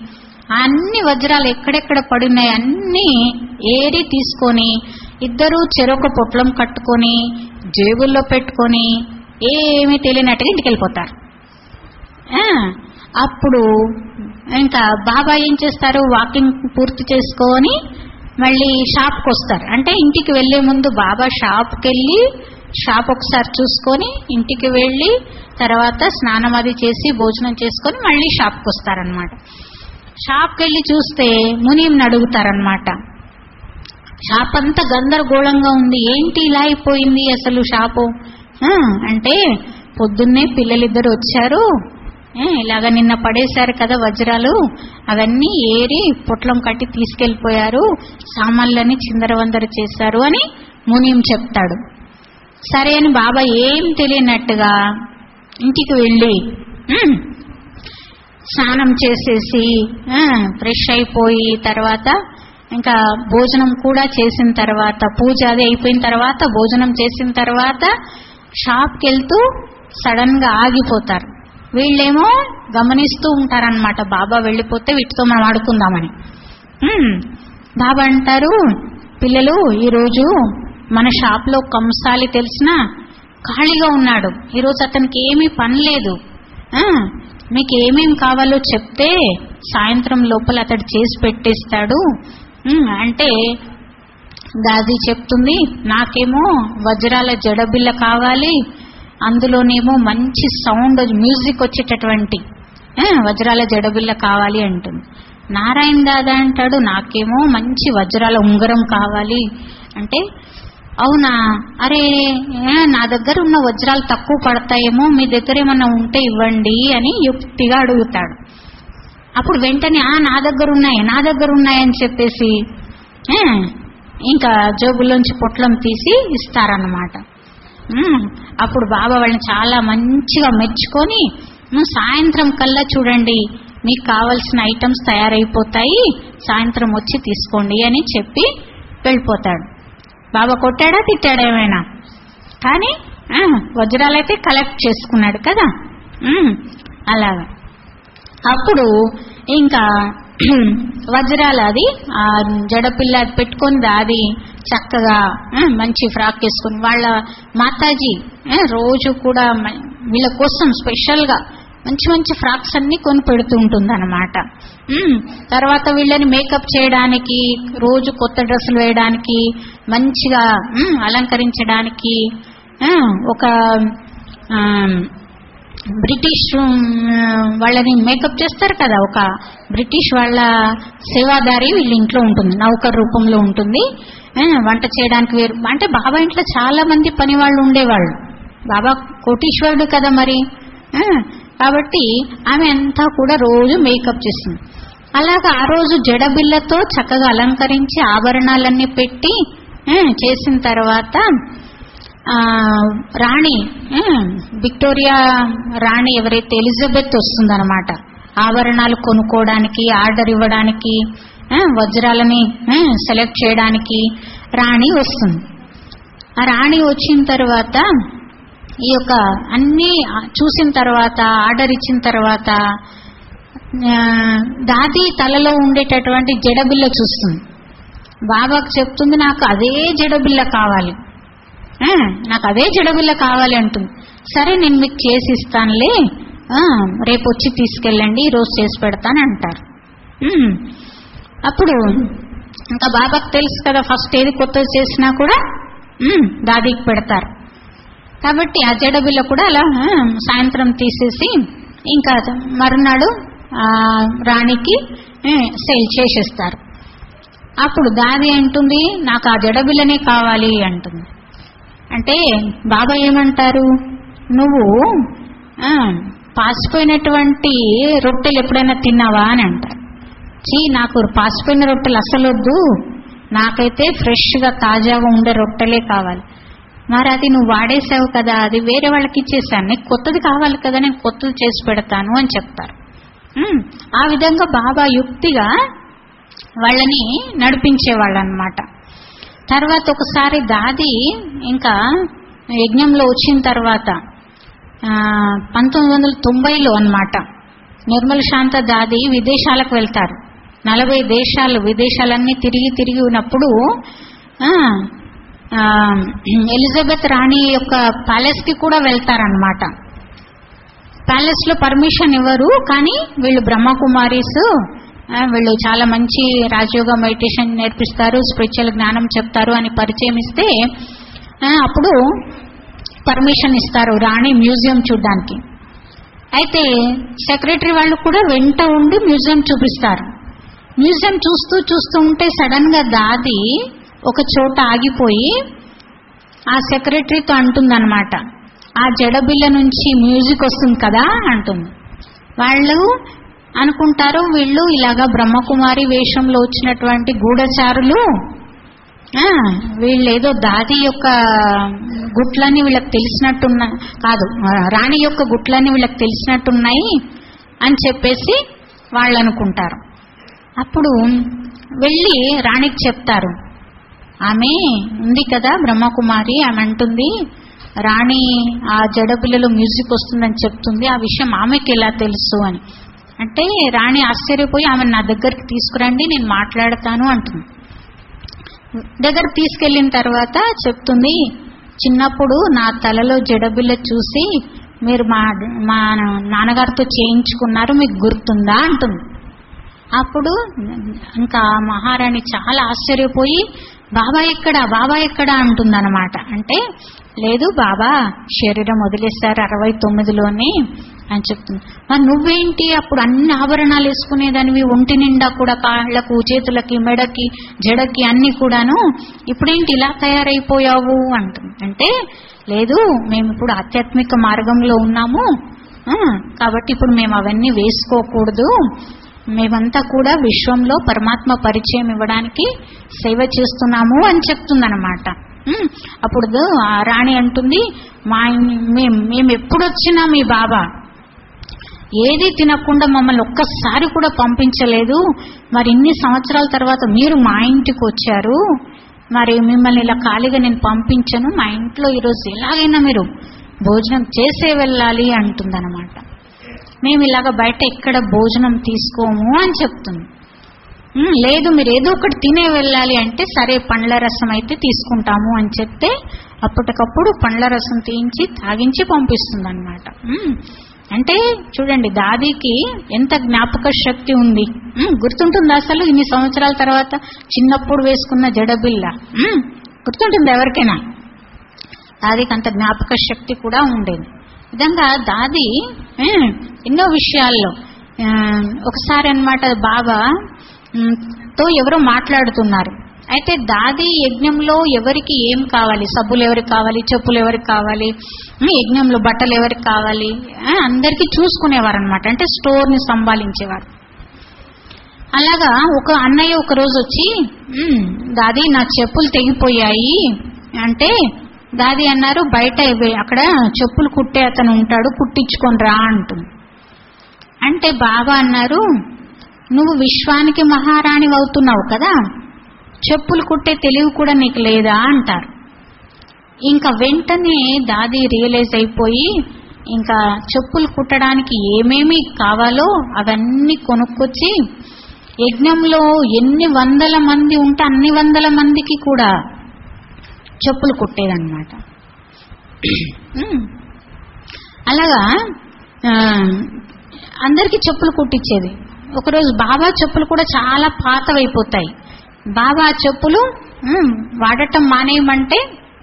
ఆ అన్ని వజ్రాలు ఎక్కడెక్కడ పడినాయి అన్ని ఏరి తీసుకొని ఇద్దరు చెరొక పొట్లం కట్టుకొని జేబుల్లో పెట్టుకొని ఏమీ తెలియనట్టుగా ఇంటికి వెళ్ళిపోతారు ఆ, అప్పుడు ఇంకా బాబా ఏం చేస్తారు వాకింగ్ పూర్తి చేసుకొని మళ్ళీ షాప్కి వస్తారు అంటే ఇంటికి వెళ్లే ముందు బాబా షాప్కి వెళ్ళి షాప్ ఒకసారి చూసుకొని ఇంటికి వెళ్ళి తర్వాత స్నానం అది చేసి భోజనం చేసుకొని మళ్ళీ షాప్కి వస్తారనమాట షాప్కి వెళ్ళి చూస్తే మునీంని అడుగుతారనమాట షాప్ అంతా గందరగోళంగా ఉంది ఏంటి ఇలా అయిపోయింది అసలు షాపు ఆ, అంటే పొద్దున్నే పిల్లలిద్దరు వచ్చారు ఏ, ఇలాగ నిన్న పడేశారు కదా వజ్రాలు అవన్నీ ఏరి పొట్లం కట్టి తీసుకెళ్లిపోయారు సామాన్లన్నీ చిందరవందర చేశారు అని మునీం చెప్తాడు సరే అని బాబా ఏం తెలియనట్టుగా ఇంటికి వెళ్ళి "ఉమ్, స్నానం చేసేసి ఆ, ఫ్రెష్ అయిపోయి తర్వాత ఇంకా భోజనం కూడా చేసిన తర్వాత పూజ అది అయిపోయిన తర్వాత భోజనం చేసిన తర్వాత షాప్కి వెళ్తూ సడన్ గా ఆగిపోతారు వీళ్ళేమో గమనిస్తూ ఉంటారనమాట బాబా వెళ్ళిపోతే వీటితో మనం ఆడుకుందామని "ఉమ్, బాబా అంటారు పిల్లలు ఈరోజు మన షాప్లో కంసాలి తెలిసిన ఖాళీగా ఉన్నాడు ఈరోజు అతనికి ఏమీ పని లేదు ఆ, మీకు ఏమేం కావాలో చెప్తే సాయంత్రం లోపల అతడు చేసి పెట్టేస్తాడు ఉమ్, అంటే దాది చెప్తుంది నాకేమో వజ్రాల జడబిల్ల కావాలి అందులోనేమో మంచి సౌండ్ మ్యూజిక్ వచ్చేటటువంటి ఆ, వజ్రాల జడబిల్ల కావాలి అంటుంది నారాయణ దాదా అంటాడు నాకేమో మంచి వజ్రాల ఉంగరం కావాలి అంటే అవునా అరే ఏ, నా దగ్గర ఉన్న వజ్రాలు తక్కువ పడతాయేమో మీ దగ్గర ఏమన్నా ఉంటే ఇవ్వండి అని యుక్తిగా అడుగుతాడు అప్పుడు వెంటనే ఆ నా దగ్గర ఉన్నాయి నా దగ్గర ఉన్నాయని చెప్పేసి ఏ, ఇంకా జోబులోంచి పొట్లం తీసి ఇస్తారన్నమాట ఉమ్, అప్పుడు బాబా వాళ్ళని చాలా మంచిగా మెచ్చుకొని "ఉమ్, సాయంత్రం కల్లా చూడండి మీకు కావలసిన ఐటమ్స్ తయారైపోతాయి సాయంత్రం వచ్చి తీసుకోండి అని చెప్పి వెళ్ళిపోతాడు బాబా కొట్టాడా తిట్టాడా ఏమైనా కానీ ఆ, వజ్రాలైతే కలెక్ట్ చేసుకున్నాడు కదా ఉమ్, అలాగా అప్పుడు ఇంకా వజ్రాలు అది ఆ జడపిల్ల అది పెట్టుకుంది అది చక్కగా ఆ, మంచి ఫ్రాక్ వేసుకుని వాళ్ళ మాతాజీ ఆ, రోజు కూడా మ- వీళ్ళ కోసం స్పెషల్ గా మంచి మంచి ఫ్రాక్స్ అన్ని కొని పెడుతూ ఉంటుంది అనమాట తర్వాత వీళ్ళని మేకప్ చేయడానికి రోజు కొత్త డ్రెస్సులు వేయడానికి మంచిగా ఉమ్, అలంకరించడానికి ఆ, ఒక ఆ, బ్రిటిష్ ఉమ్, వాళ్ళని మేకప్ చేస్తారు కదా ఒక బ్రిటిష్ వాళ్ళ సేవాదారి వీళ్ళ ఇంట్లో ఉంటుంది నౌకర్ రూపంలో ఉంటుంది ఆ, వంట చేయడానికి వేరు అంటే బాబా ఇంట్లో చాలా మంది పని వాళ్ళు ఉండేవాళ్ళు బాబా కోటీశ్వరుడు కదా మరి ఆ, కాబట్టి ఆమె అంతా కూడా రోజు మేకప్ చేస్తుంది అలాగా ఆ రోజు జడబిల్లతో చక్కగా అలంకరించి ఆభరణాలన్నీ పెట్టి ఆ, చేసిన తర్వాత ఆ, రాణి ఆ, విక్టోరియా రాణి ఎవరైతే ఎలిజబెత్ వస్తుందన్నమాట ఆభరణాలు కొనుక్కోవడానికి ఆర్డర్ ఇవ్వడానికి ఆ, వజ్రాలని ఆ, సెలెక్ట్ చేయడానికి రాణి వస్తుంది ఆ రాణి వచ్చిన తర్వాత ఈ యొక్క అన్ని చూసిన తర్వాత ఆర్డర్ ఇచ్చిన తర్వాత ఆ, దాది తలలో ఉండేటటువంటి జడబిల్ల చూస్తుంది బాబాకు చెప్తుంది నాకు అదే జడబిల్ల కావాలి ఆ, నాకు అదే జడబిల్ల కావాలి అంటుంది సరే నేను మీకు చేసి ఇస్తానులే ఆ, రేపు వచ్చి తీసుకెళ్ళండి ఈరోజు చేసి పెడతాను అంటారు ఉమ్. అప్పుడు ఇంకా బాబాకు తెలుసు కదా ఫస్ట్ ఏది కొత్తది చేసినా కూడా ఉమ్, దాదికి పెడతారు కాబట్టి ఆ జడబిల్ల కూడా అలా ఆ, సాయంత్రం తీసేసి ఇంకా మరునాడు ఆ, రాణికి సేల్ చేసేస్తారు అప్పుడు దాది అంటుంది నాకు ఆ జడబిల్లనే కావాలి అంటుంది అంటే బాబా ఏమంటారు నువ్వు ఆ, పాసిపోయినటువంటి రొట్టెలు ఎప్పుడైనా తిన్నావా అని అంటారు చీ నాకు పాసిపోయిన రొట్టెలు అసలు వద్దు నాకైతే ఫ్రెష్గా తాజాగా ఉండే రొట్టెలే కావాలి మరి అది నువ్వు వాడేసావు కదా అది వేరే వాళ్ళకి ఇచ్చేసాను నీకు కొత్తది కావాలి కదా నేను కొత్తది చేసి పెడతాను అని చెప్తారు ఉమ్, ఆ విధంగా బాబా యుక్తిగా వాళ్ళని నడిపించేవాళ్ళు అనమాట తర్వాత ఒకసారి దాది ఇంకా యజ్ఞంలో వచ్చిన తర్వాత ఆ, పంతొమ్మిది వందల తొంభైలో అనమాట నిర్మల శాంత దాది విదేశాలకు వెళ్తారు నలభై దేశాలు విదేశాలన్నీ తిరిగి తిరిగి ఉన్నప్పుడు ఆ, ఆ, ఎలిజబెత్ రాణి యొక్క ప్యాలెస్ కి కూడా వెళ్తారనమాట ప్యాలెస్ లో పర్మిషన్ ఇవ్వరు కానీ వీళ్ళు బ్రహ్మకుమారీస్ ఆ, వీళ్ళు చాలా మంచి రాజయోగ మెడిటేషన్ నేర్పిస్తారు స్పిరిచువల్ జ్ఞానం చెప్తారు అని పరిచయం ఇస్తే ఆ, అప్పుడు పర్మిషన్ ఇస్తారు రాణి మ్యూజియం చూడడానికి అయితే సెక్రటరీ వాళ్ళు కూడా వెంట ఉండి మ్యూజియం చూపిస్తారు మ్యూజియం చూస్తూ చూస్తూ ఉంటే సడన్ గా దాది ఒక చోట ఆగిపోయి ఆ సెక్రటరీతో అంటుందన్నమాట ఆ జడబిల్ల నుంచి మ్యూజిక్ వస్తుంది కదా అంటుంది వాళ్ళు అనుకుంటారు వీళ్ళు ఇలాగా బ్రహ్మకుమారి వేషంలో వచ్చినటువంటి గూఢచారులు ఆ, వీళ్ళేదో దాది యొక్క గుట్లని వీళ్ళకి తెలిసినట్టున్న కాదు ఆ, రాణి యొక్క గుట్లని వీళ్ళకి తెలిసినట్టున్నాయి అని చెప్పేసి వాళ్ళు అనుకుంటారు అప్పుడు వెళ్ళి రాణికి చెప్తారు ఆమె ఉంది కదా బ్రహ్మకుమారి ఆమె అంటుంది రాణి ఆ జడపిల్లలో మ్యూజిక్ వస్తుందని చెప్తుంది ఆ విషయం ఆమెకి ఎలా తెలుసు అని అంటే రాణి ఆశ్చర్యపోయి ఆమె నా దగ్గరికి తీసుకురండి నేను మాట్లాడతాను అంటుంది దగ్గర తీసుకెళ్లిన తర్వాత చెప్తుంది చిన్నప్పుడు నా తలలో జడబిల్ల చూసి మీరు మా మా నాన్నగారితో చేయించుకున్నారు మీకు గుర్తుందా అంటుంది అప్పుడు ఇంకా ఆ మహారాణి చాలా ఆశ్చర్యపోయి బాబా ఎక్కడ బాబా ఎక్కడ అంటుందన్నమాట అంటే లేదు బాబా శరీరం వదిలేశారు అరవై తొమ్మిదిలోనే అని చెప్తుంది మరి నువ్వేంటి అప్పుడు అన్ని ఆభరణాలు వేసుకునేదానివి ఒంటి నిండా కూడా కాళ్ళకు చేతులకి మెడకి జడకి అన్ని కూడాను ఇప్పుడేంటి ఇలా తయారైపోయావు అంటుంది అంటే లేదు మేము ఇప్పుడు ఆధ్యాత్మిక మార్గంలో ఉన్నాము ఆ, కాబట్టి ఇప్పుడు మేము అవన్నీ వేసుకోకూడదు మేమంతా కూడా విశ్వంలో పరమాత్మ పరిచయం ఇవ్వడానికి సేవ చేస్తున్నాము అని చెప్తుందన్నమాట ఉమ్, అప్పుడు ద- ఆ రాణి అంటుంది మా ఇన్- మేం మేము ఎప్పుడొచ్చినా మీ బాబా ఏది తినకుండా మమ్మల్ని ఒక్కసారి కూడా పంపించలేదు మరి ఇన్ని సంవత్సరాల తర్వాత మీరు మా ఇంటికి వచ్చారు మరి మిమ్మల్ని ఇలా ఖాళీగా నేను పంపించను మా ఇంట్లో ఈరోజు ఎలాగైనా మీరు భోజనం చేసే వెళ్ళాలి అంటుందన్నమాట మేము ఇలాగ బయట ఎక్కడ భోజనం తీసుకోము అని చెప్తుంది "ఉమ్, లేదు మీరు ఏదో ఒకటి తినే వెళ్ళాలి అంటే సరే పండ్ల రసం అయితే తీసుకుంటాము అని చెప్తే అప్పటికప్పుడు పండ్ల రసం తీయించి తాగించి పంపిస్తుంది అనమాట అంటే చూడండి దాదీకి ఎంత జ్ఞాపక శక్తి ఉంది ఉమ్, గుర్తుంటుందా అసలు ఇన్ని సంవత్సరాల తర్వాత చిన్నప్పుడు వేసుకున్న జడబిల్ల ఉమ్, గుర్తుంటుంది ఎవరికైనా దాదికి అంత జ్ఞాపక శక్తి కూడా ఉండేది విధంగా దాది ఆ, ఎన్నో విషయాల్లో ఆ, ఒకసారి అన్నమాట బాబా ఉమ్, తో ఎవరో మాట్లాడుతున్నారు అయితే దాది యజ్ఞంలో ఎవరికి ఏం కావాలి సబ్బులు ఎవరికి కావాలి చెప్పులు ఎవరికి కావాలి ఉమ్, యజ్ఞంలో బట్టలు ఎవరికి కావాలి ఆ, అందరికీ చూసుకునేవారు అనమాట అంటే స్టోర్ ని సంభాలించేవారు అలాగా ఒక అన్నయ్య ఒక రోజు వచ్చి "ఉమ్, దాది నా చెప్పులు తెగిపోయాయి అంటే దాది అన్నారు బయట ఇవి- అక్కడ చెప్పులు కుట్టే అతను ఉంటాడు కుట్టించుకొని రా అంటుంది అంటే బాబా అన్నారు నువ్వు విశ్వానికి మహారాణి అవుతున్నావు కదా చెప్పులు కుట్టే తెలివి కూడా నీకు లేదా అంటారు ఇంకా వెంటనే దాది రియలైజ్ అయిపోయి ఇంకా చెప్పులు కుట్టడానికి ఏమేమి కావాలో అవన్నీ కొనుక్కొచ్చి యజ్ఞంలో ఎన్ని వందల మంది ఉంటే అన్ని వందల మందికి కూడా చెప్పులు కుట్టేదన్నమాట ఉమ్. అలాగా ఆ, అందరికీ చెప్పులు కుట్టించేది ఒకరోజు బాబా చెప్పులు కూడా చాలా పాతవైపోతాయి బాబా చెప్పులు ఉమ్, వాడటం మానేయమంటే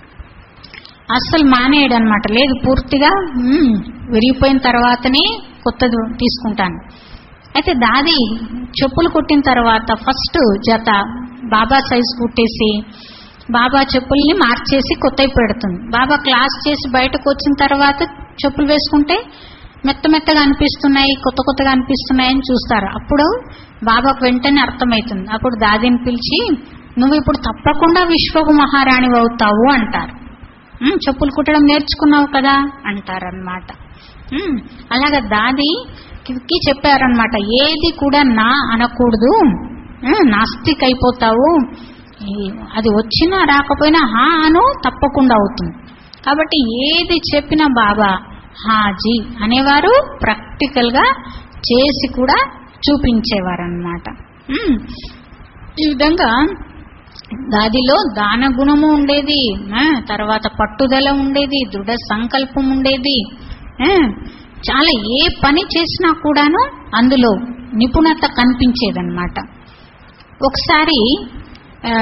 అస్సలు మానేయడు అనమాట లేదు పూర్తిగా ఉమ్, విరిగిపోయిన తర్వాతనే కొత్తది తీసుకుంటాను అయితే దాది చెప్పులు కుట్టిన తర్వాత ఫస్ట్ జత బాబా సైజు కుట్టేసి బాబా చెప్పుల్ని మార్చేసి కొత్తవి పెడుతుంది బాబా క్లాస్ చేసి బయటకు వచ్చిన తర్వాత చెప్పులు వేసుకుంటే మెత్త మెత్తగా అనిపిస్తున్నాయి కొత్త కొత్తగా అనిపిస్తున్నాయి అని చూస్తారు అప్పుడు బాబాకు వెంటనే అర్థమవుతుంది అప్పుడు దాదిని పిలిచి నువ్వు ఇప్పుడు తప్పకుండా విశ్వకు మహారాణి అవుతావు అంటారు "ఉమ్, చెప్పులు కుట్టడం నేర్చుకున్నావు కదా అంటారనమాట అలాగా దాది కి చెప్పారనమాట ఏది కూడా నా అనకూడదు ఉమ్, నాస్తిక్ అయిపోతావు ఈ- అది వచ్చినా రాకపోయినా హా అను తప్పకుండా అవుతుంది కాబట్టి ఏది చెప్పినా బాబా హాజీ అనేవారు ప్రాక్టికల్ గా చేసి కూడా చూపించేవారు అనమాట ఉమ్. ఈ విధంగా దాదిలో దాన గుణము ఉండేది ఆ, తర్వాత పట్టుదల ఉండేది దృఢ సంకల్పం ఉండేది ఆ, చాలా ఏ పని చేసినా కూడాను అందులో నిపుణత కనిపించేదన్నమాట ఒకసారి ఆ,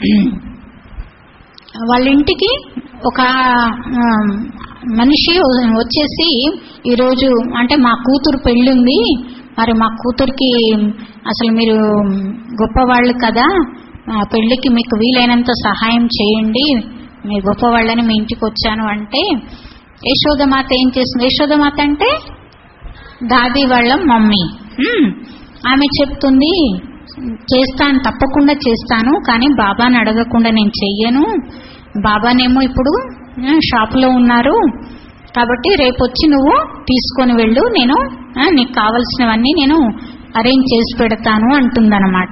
వాళ్ళ ఇంటికి ఒక ఆ, మనిషి వచ్చేసి ఈరోజు అంటే మా కూతురు పెళ్ళి ఉంది మరి మా కూతురికి అసలు మీరు గొప్పవాళ్ళు కదా ఆ పెళ్లికి మీకు వీలైనంత సహాయం చేయండి మీరు గొప్పవాళ్ళని మీ ఇంటికి వచ్చాను అంటే యశోదమాత ఏం చేస్తుంది యశోదమాత అంటే దాది వాళ్ళ మమ్మీ హ్మ్. ఆమె చెప్తుంది చేస్తాను తప్పకుండా చేస్తాను కానీ బాబాని అడగకుండా నేను చెయ్యను బాబానేమో ఇప్పుడు ఆ, షాపులో ఉన్నారు కాబట్టి రేపు వచ్చి నువ్వు తీసుకొని వెళ్ళు నేను ఆ, నీకు కావలసినవన్నీ నేను అరేంజ్ చేసి పెడతాను అంటుందన్నమాట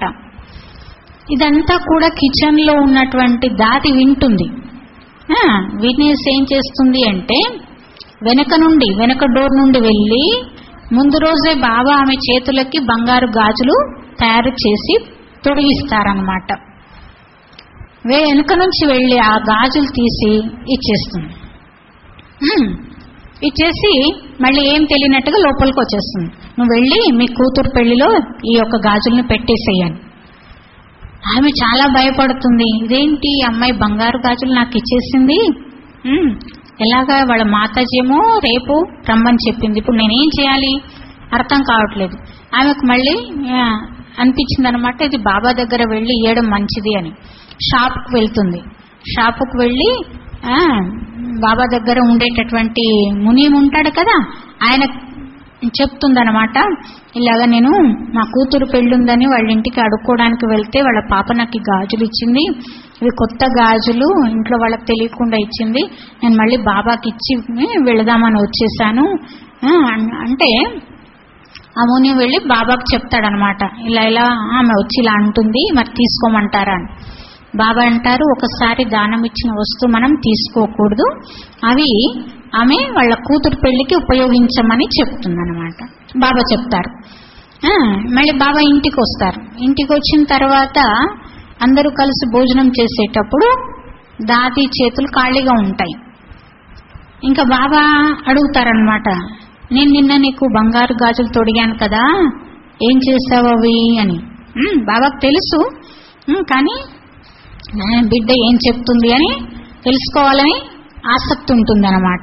ఇదంతా కూడా కిచెన్ లో ఉన్నటువంటి దాది వింటుంది ఆ, వినేసి ఏం చేస్తుంది అంటే వెనక నుండి వెనక డోర్ నుండి వెళ్ళి ముందు రోజే బాబా ఆమె చేతులకి బంగారు గాజులు తయారు చేసి తొడిగిస్తారనమాట వెనుక నుంచి వెళ్ళి ఆ గాజులు తీసి ఇచ్చేస్తుంది హ్మ్. ఇచ్చేసి మళ్ళీ ఏం తెలియనట్టుగా లోపలికి వచ్చేస్తుంది నువ్వు వెళ్ళి మీ కూతురు పెళ్లిలో ఈ యొక్క గాజుల్ని పెట్టేసేయని ఆమె చాలా భయపడుతుంది ఇదేంటి ఈ అమ్మాయి బంగారు గాజులు నాకు ఇచ్చేసింది ఉమ్, ఎలాగా వాళ్ళ మాతాజీ ఏమో రేపు రమ్మని చెప్పింది ఇప్పుడు నేనేం చేయాలి అర్థం కావట్లేదు ఆమెకు మళ్ళీ ఆ, అనిపించింది అనమాట ఇది బాబా దగ్గర వెళ్ళి ఇవ్వడం మంచిది అని షాప్కి వెళ్తుంది షాపుకు వెళ్ళి ఆ, బాబా దగ్గర ఉండేటటువంటి ముని ఉంటాడు కదా ఆయన చెప్తుందనమాట ఇలాగా నేను మా కూతురు పెళ్ళుందని వాళ్ళ ఇంటికి అడుక్కోవడానికి వెళ్తే వాళ్ళ పాప నాకు ఈ గాజులు ఇచ్చింది ఇవి కొత్త గాజులు ఇంట్లో వాళ్ళకి తెలియకుండా ఇచ్చింది నేను మళ్ళీ బాబాకి ఇచ్చి వెళదామని వచ్చేసాను ఆ, అన్- అంటే ఆ ముని వెళ్ళి బాబాకు చెప్తాడనమాట ఇలా ఇలా ఆమె వచ్చి ఇలా అంటుంది మరి తీసుకోమంటారా అని బాబా అంటారు ఒకసారి దానం ఇచ్చిన వస్తువు మనం తీసుకోకూడదు అవి ఆమె వాళ్ళ కూతురు పెళ్లికి ఉపయోగించమని చెప్తుందన్నమాట బాబా చెప్తారు ఆ, మళ్ళీ బాబా ఇంటికి వస్తారు ఇంటికి వచ్చిన తర్వాత అందరూ కలిసి భోజనం చేసేటప్పుడు దాది చేతులు ఖాళీగా ఉంటాయి ఇంకా బాబా అడుగుతారనమాట నేను నిన్న నీకు బంగారు గాజులు తొడిగాను కదా ఏం చేసావు అవి అని ఉమ్, బాబాకు తెలుసు ఉమ్, కానీ ఆ, బిడ్డ ఏం చెప్తుంది అని తెలుసుకోవాలని ఆసక్తి ఉంటుంది అనమాట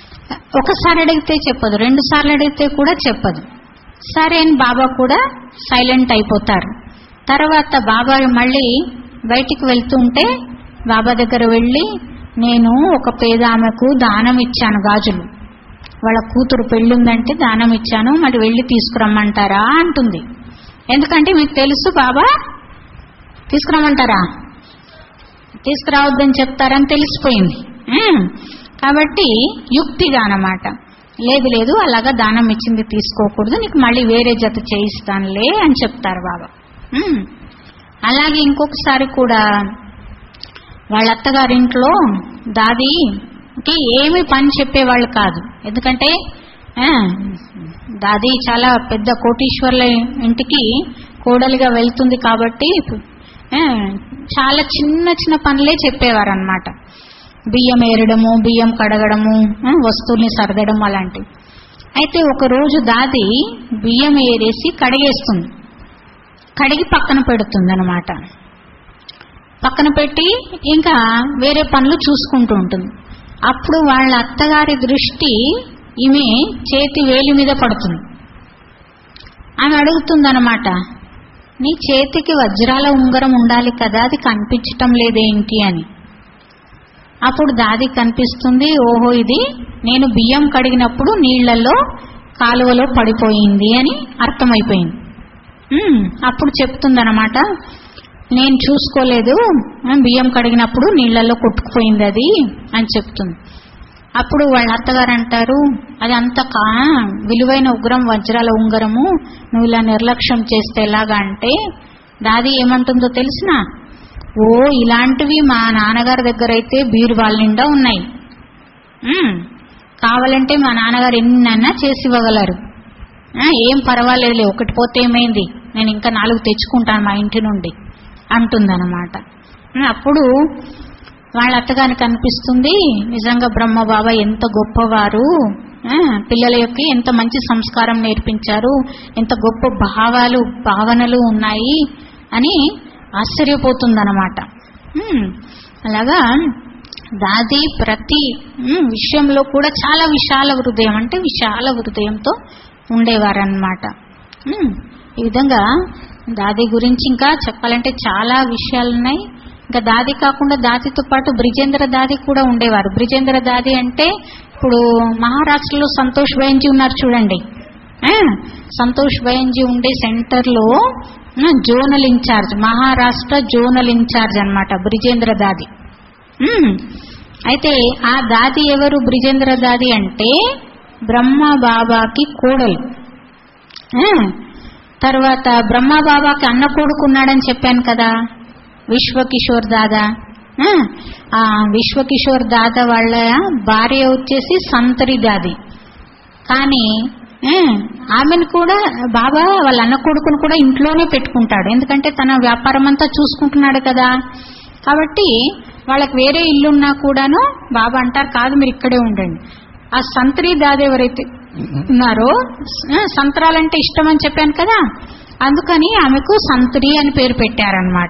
ఒకసారి అడిగితే చెప్పదు రెండు సార్లు అడిగితే కూడా చెప్పదు సరే అని బాబా కూడా సైలెంట్ అయిపోతారు తర్వాత బాబా మళ్ళీ బయటికి వెళ్తుంటే బాబా దగ్గర వెళ్ళి నేను ఒక పేద ఆమెకు దానం ఇచ్చాను గాజులు వాళ్ళ కూతురు పెళ్ళుందంటే దానం ఇచ్చాను మరి వెళ్ళి తీసుకురమ్మంటారా అంటుంది ఎందుకంటే మీకు తెలుసు బాబా తీసుకురమ్మంటారా తీసుకురావద్దని చెప్తారని తెలిసిపోయింది ఉమ్. కాబట్టి యుక్తిగా అన్నమాట లేదు లేదు అలాగా దానం ఇచ్చింది తీసుకోకూడదు నీకు మళ్ళీ వేరే జత చేయిస్తానులే అని చెప్తారు బాబా ఉమ్. అలాగే ఇంకొకసారి కూడా వాళ్ళ అత్తగారింట్లో దాదికి ఏమి పని చెప్పేవాళ్ళు కాదు ఎందుకంటే ఆ, దాది చాలా పెద్ద కోటీశ్వర్ల ఇంటికి కోడలిగా వెళ్తుంది కాబట్టి ఆ, చాలా చిన్న చిన్న పనులే చెప్పేవారు అనమాట బియ్యం ఏరడము బియ్యం కడగడము ఆ, వస్తువుల్ని సర్దడం అలాంటివి అయితే ఒక రోజు దాది బియ్యం ఏరేసి కడిగేస్తుంది కడిగి పక్కన పెడుతుంది అనమాట పక్కన పెట్టి ఇంకా వేరే పనులు చూసుకుంటూ ఉంటుంది అప్పుడు వాళ్ళ అత్తగారి దృష్టి ఈమె చేతి వేలి మీద పడుతుంది ఆమె అడుగుతుందన్నమాట నీ చేతికి వజ్రాల ఉంగరం ఉండాలి కదా అది కనిపించటం లేదేంటి అని అప్పుడు దాది కనిపిస్తుంది ఓహో ఇది నేను బియ్యం కడిగినప్పుడు నీళ్లలో కాలువలో పడిపోయింది అని అర్థమైపోయింది ఉమ్, అప్పుడు చెప్తుందన్నమాట నేను చూసుకోలేదు ఆ, బియ్యం కడిగినప్పుడు నీళ్లలో కొట్టుకుపోయింది అది అని చెప్తుంది అప్పుడు వాళ్ళ అత్తగారు అంటారు అది అంత కా విలువైన ఉగ్రం వజ్రాల ఉంగరము నువ్వు ఇలా నిర్లక్ష్యం చేస్తే ఎలాగా అంటే దాది ఏమంటుందో తెలిసిన ఓ ఇలాంటివి మా నాన్నగారి దగ్గర అయితే బీరువాళ్ళ నిండా ఉన్నాయి ఉమ్, కావాలంటే మా నాన్నగారు ఎన్నైనా చేసి ఇవ్వగలరు ఆ, ఏం పర్వాలేదులే ఒకటి పోతే ఏమైంది నేను ఇంకా నాలుగు తెచ్చుకుంటాను మా ఇంటి నుండి అంటుందన్నమాట అప్పుడు వాళ్ళ అత్తగారికి అనిపిస్తుంది నిజంగా బ్రహ్మ బాబా ఎంత గొప్పవారు ఆ, పిల్లల యొక్క ఎంత మంచి సంస్కారం నేర్పించారు ఎంత గొప్ప భావాలు భావనలు ఉన్నాయి అని ఆశ్చర్యపోతుందన్నమాట ఉమ్, అలాగా దాది ప్రతి ఉమ్, విషయంలో కూడా చాలా విశాల హృదయం అంటే విశాల హృదయంతో ఉండేవారన్నమాట ఉమ్, ఈ విధంగా దాది గురించి ఇంకా చెప్పాలంటే చాలా విషయాలు ఉన్నాయి ఇంకా దాది కాకుండా దాదితో పాటు బ్రిజేంద్ర దాది కూడా ఉండేవారు బ్రిజేంద్ర దాది అంటే ఇప్పుడు మహారాష్ట్రలో సంతోష్ భయంజీ ఉన్నారు చూడండి ఆ, సంతోష్ భయంజీ ఉండే సెంటర్లో ఆ, zonal in charge Maharashtra zonal in charge అన్నమాట బ్రిజేంద్ర దాది ఉమ్, అయితే ఆ దాది ఎవరు బ్రిజేంద్ర దాది అంటే బ్రహ్మ బాబాకి కోడలు ఆ, తర్వాత బ్రహ్మ బాబాకి అన్న కొడుకున్నాడని చెప్పాను కదా విశ్వకిషోర్ దాదా ఆ, ఆ విశ్వకిషోర్ దాదా వాళ్ళ భార్య వచ్చేసి సంతరి దాది కానీ ఆ, ఆమెను కూడా బాబా వాళ్ళ అన్న కొడుకును కూడా ఇంట్లోనే పెట్టుకుంటాడు ఎందుకంటే తన వ్యాపారం అంతా చూసుకుంటున్నాడు కదా కాబట్టి వాళ్ళకి వేరే ఇల్లున్నా కూడాను బాబా అంటారు కాదు మీరు ఇక్కడే ఉండండి ఆ సంత్రి దాది ఎవరైతే ఉన్నారో ఆ, సంత్రాలంటే ఇష్టం అని చెప్పాను కదా అందుకని ఆమెకు సంత్రి అని పేరు పెట్టారనమాట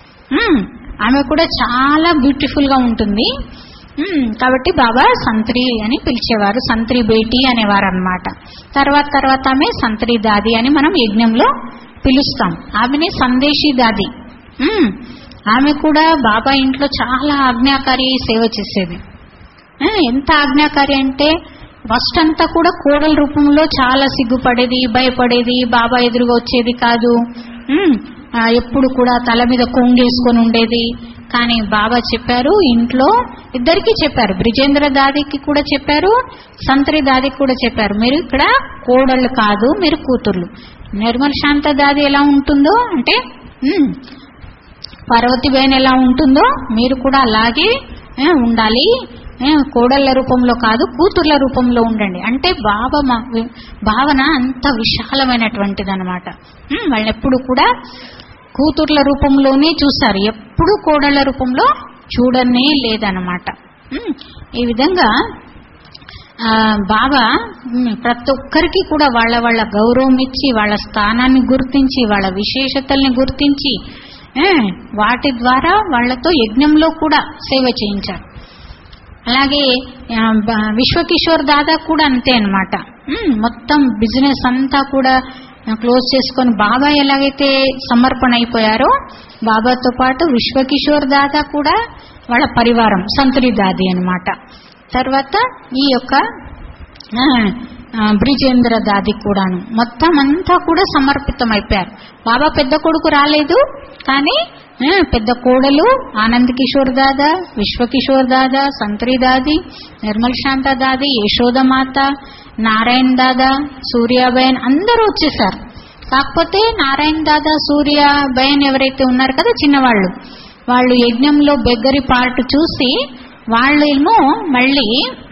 ఆమె కూడా చాలా బ్యూటిఫుల్ గా ఉంటుంది ఉమ్, కాబట్టి బాబా సంత్రి అని పిలిచేవారు సంత్రి బేటీ అనేవారు అనమాట తర్వాత తర్వాత ఆమె సంత్రి దాది అని మనం యజ్ఞంలో పిలుస్తాం ఆమెని సందేశీ దాది ఉమ్, ఆమె కూడా బాబా ఇంట్లో చాలా ఆజ్ఞాకారి సేవ చేసేది ఆ, ఎంత ఆజ్ఞాకారి అంటే ఫస్ట్ అంతా కూడా కోడల రూపంలో చాలా సిగ్గుపడేది భయపడేది బాబా ఎదురుగా వచ్చేది కాదు ఉమ్, ఆ, ఎప్పుడు కూడా తల మీద కొంగేసుకొని ఉండేది కానీ బాబా చెప్పారు ఇంట్లో ఇద్దరికి చెప్పారు బ్రిజేంద్ర దాదికి కూడా చెప్పారు సంతరి దాదికి కూడా చెప్పారు మీరు ఇక్కడ కోడళ్ళు కాదు మీరు కూతుర్లు నిర్మల్ శాంత దాది ఎలా ఉంటుందో అంటే ఉమ్, పార్వతి బేన్ ఎలా ఉంటుందో మీరు కూడా అలాగే ఏ, ఉండాలి ఏ, కోడళ్ళ రూపంలో కాదు కూతుర్ల రూపంలో ఉండండి అంటే భావ భావన అంత విశాలమైనటువంటిది అనమాట వాళ్ళని ఎప్పుడు కూడా కూతుర్ల రూపంలోనే చూస్తారు ఎప్పుడు కోడళ్ళ రూపంలో చూడనే లేదనమాట ఉమ్, ఈ విధంగా ఆ, బాబా ఉమ్, ప్రతి ఒక్కరికి కూడా వాళ్ళ వాళ్ళ గౌరవం ఇచ్చి వాళ్ళ స్థానాన్ని గుర్తించి వాళ్ళ విశేషతల్ని గుర్తించి ఏ, వాటి ద్వారా వాళ్ళతో యజ్ఞంలో కూడా సేవ చేయించారు అలాగే ఆ, బ- విశ్వకిషోర్ దాదా కూడా అంతే అనమాట మొత్తం బిజినెస్ అంతా కూడా క్లోజ్ చేసుకొని బాబా ఎలాగైతే సమర్పణ అయిపోయారో బాబాతో పాటు విశ్వకిషోర్ దాదా కూడా వాళ్ళ పరివారం సంతులి దాది అన్నమాట తర్వాత ఈ యొక్క ఆ, ఆ, బ్రిజేంద్ర దాది కూడాను మొత్తం అంతా కూడా సమర్పితం అయిపోయారు బాబా పెద్ద కొడుకు రాలేదు కానీ ఆ, పెద్ద కోడలు ఆనంద్ కిషోర్ దాదా విశ్వకిషోర్ దాదా సంత్రి దాది నిర్మల్ శాంత దాది యశోదమాత నారాయణ దాదా సూర్యాబయన్ అందరూ వచ్చేసారు కాకపోతే నారాయణ దాదా సూర్యాబయన్ ఎవరైతే ఉన్నారు కదా చిన్నవాళ్ళు వాళ్ళు యజ్ఞంలో బెగ్గరి పార్ట్ చూసి వాళ్ళేమో మళ్ళీ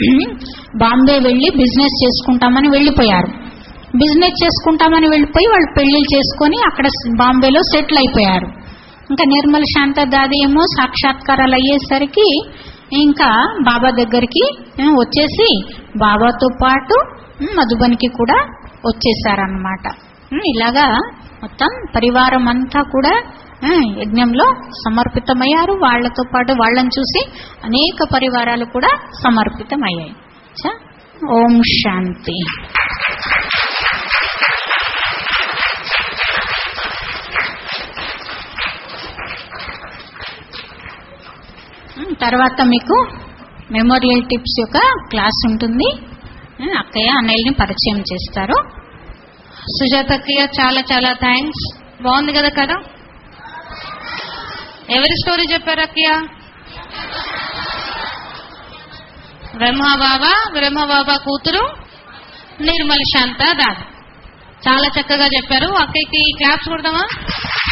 బాంబే వెళ్ళి బిజినెస్ చేసుకుంటామని వెళ్ళిపోయారు బిజినెస్ చేసుకుంటామని వెళ్ళిపోయి వాళ్ళు పెళ్లిళ్ళు చేసుకొని అక్కడ బాంబేలో సెటిల్ అయిపోయారు ఇంకా నిర్మల్ శాంత దాది ఏమో సాక్షాత్కారాలు అయ్యేసరికి ఇంకా బాబా దగ్గరికి ఏ, వచ్చేసి బాబాతో పాటు ఉమ్, మధుబనికి కూడా వచ్చేసారనమాట ఇలాగా మొత్తం పరివారం అంతా కూడా ఆ, యజ్ఞంలో సమర్పితమయ్యారు వాళ్ళతో పాటు వాళ్ళని చూసి అనేక పరివారాలు కూడా సమర్పితమయ్యాయి చ? ఓం శాంతి ఉమ్, తర్వాత మీకు మెమోరియల్ టిప్స్ యొక్క క్లాస్ ఉంటుంది ఆ, అక్కయ్య అన్నయ్యని పరిచయం చేస్తారు సుజాతకి చాలా చాలా థ్యాంక్స్ బాగుంది కదా కదా ఎవరి స్టోరీ చెప్పారు అక్కయ్య బ్రహ్మబాబా బ్రహ్మబాబా కూతురు నిర్మల్ శాంత దాదా చాలా చక్కగా చెప్పారు అక్కయ్యకి క్లాప్స్ కొడదామా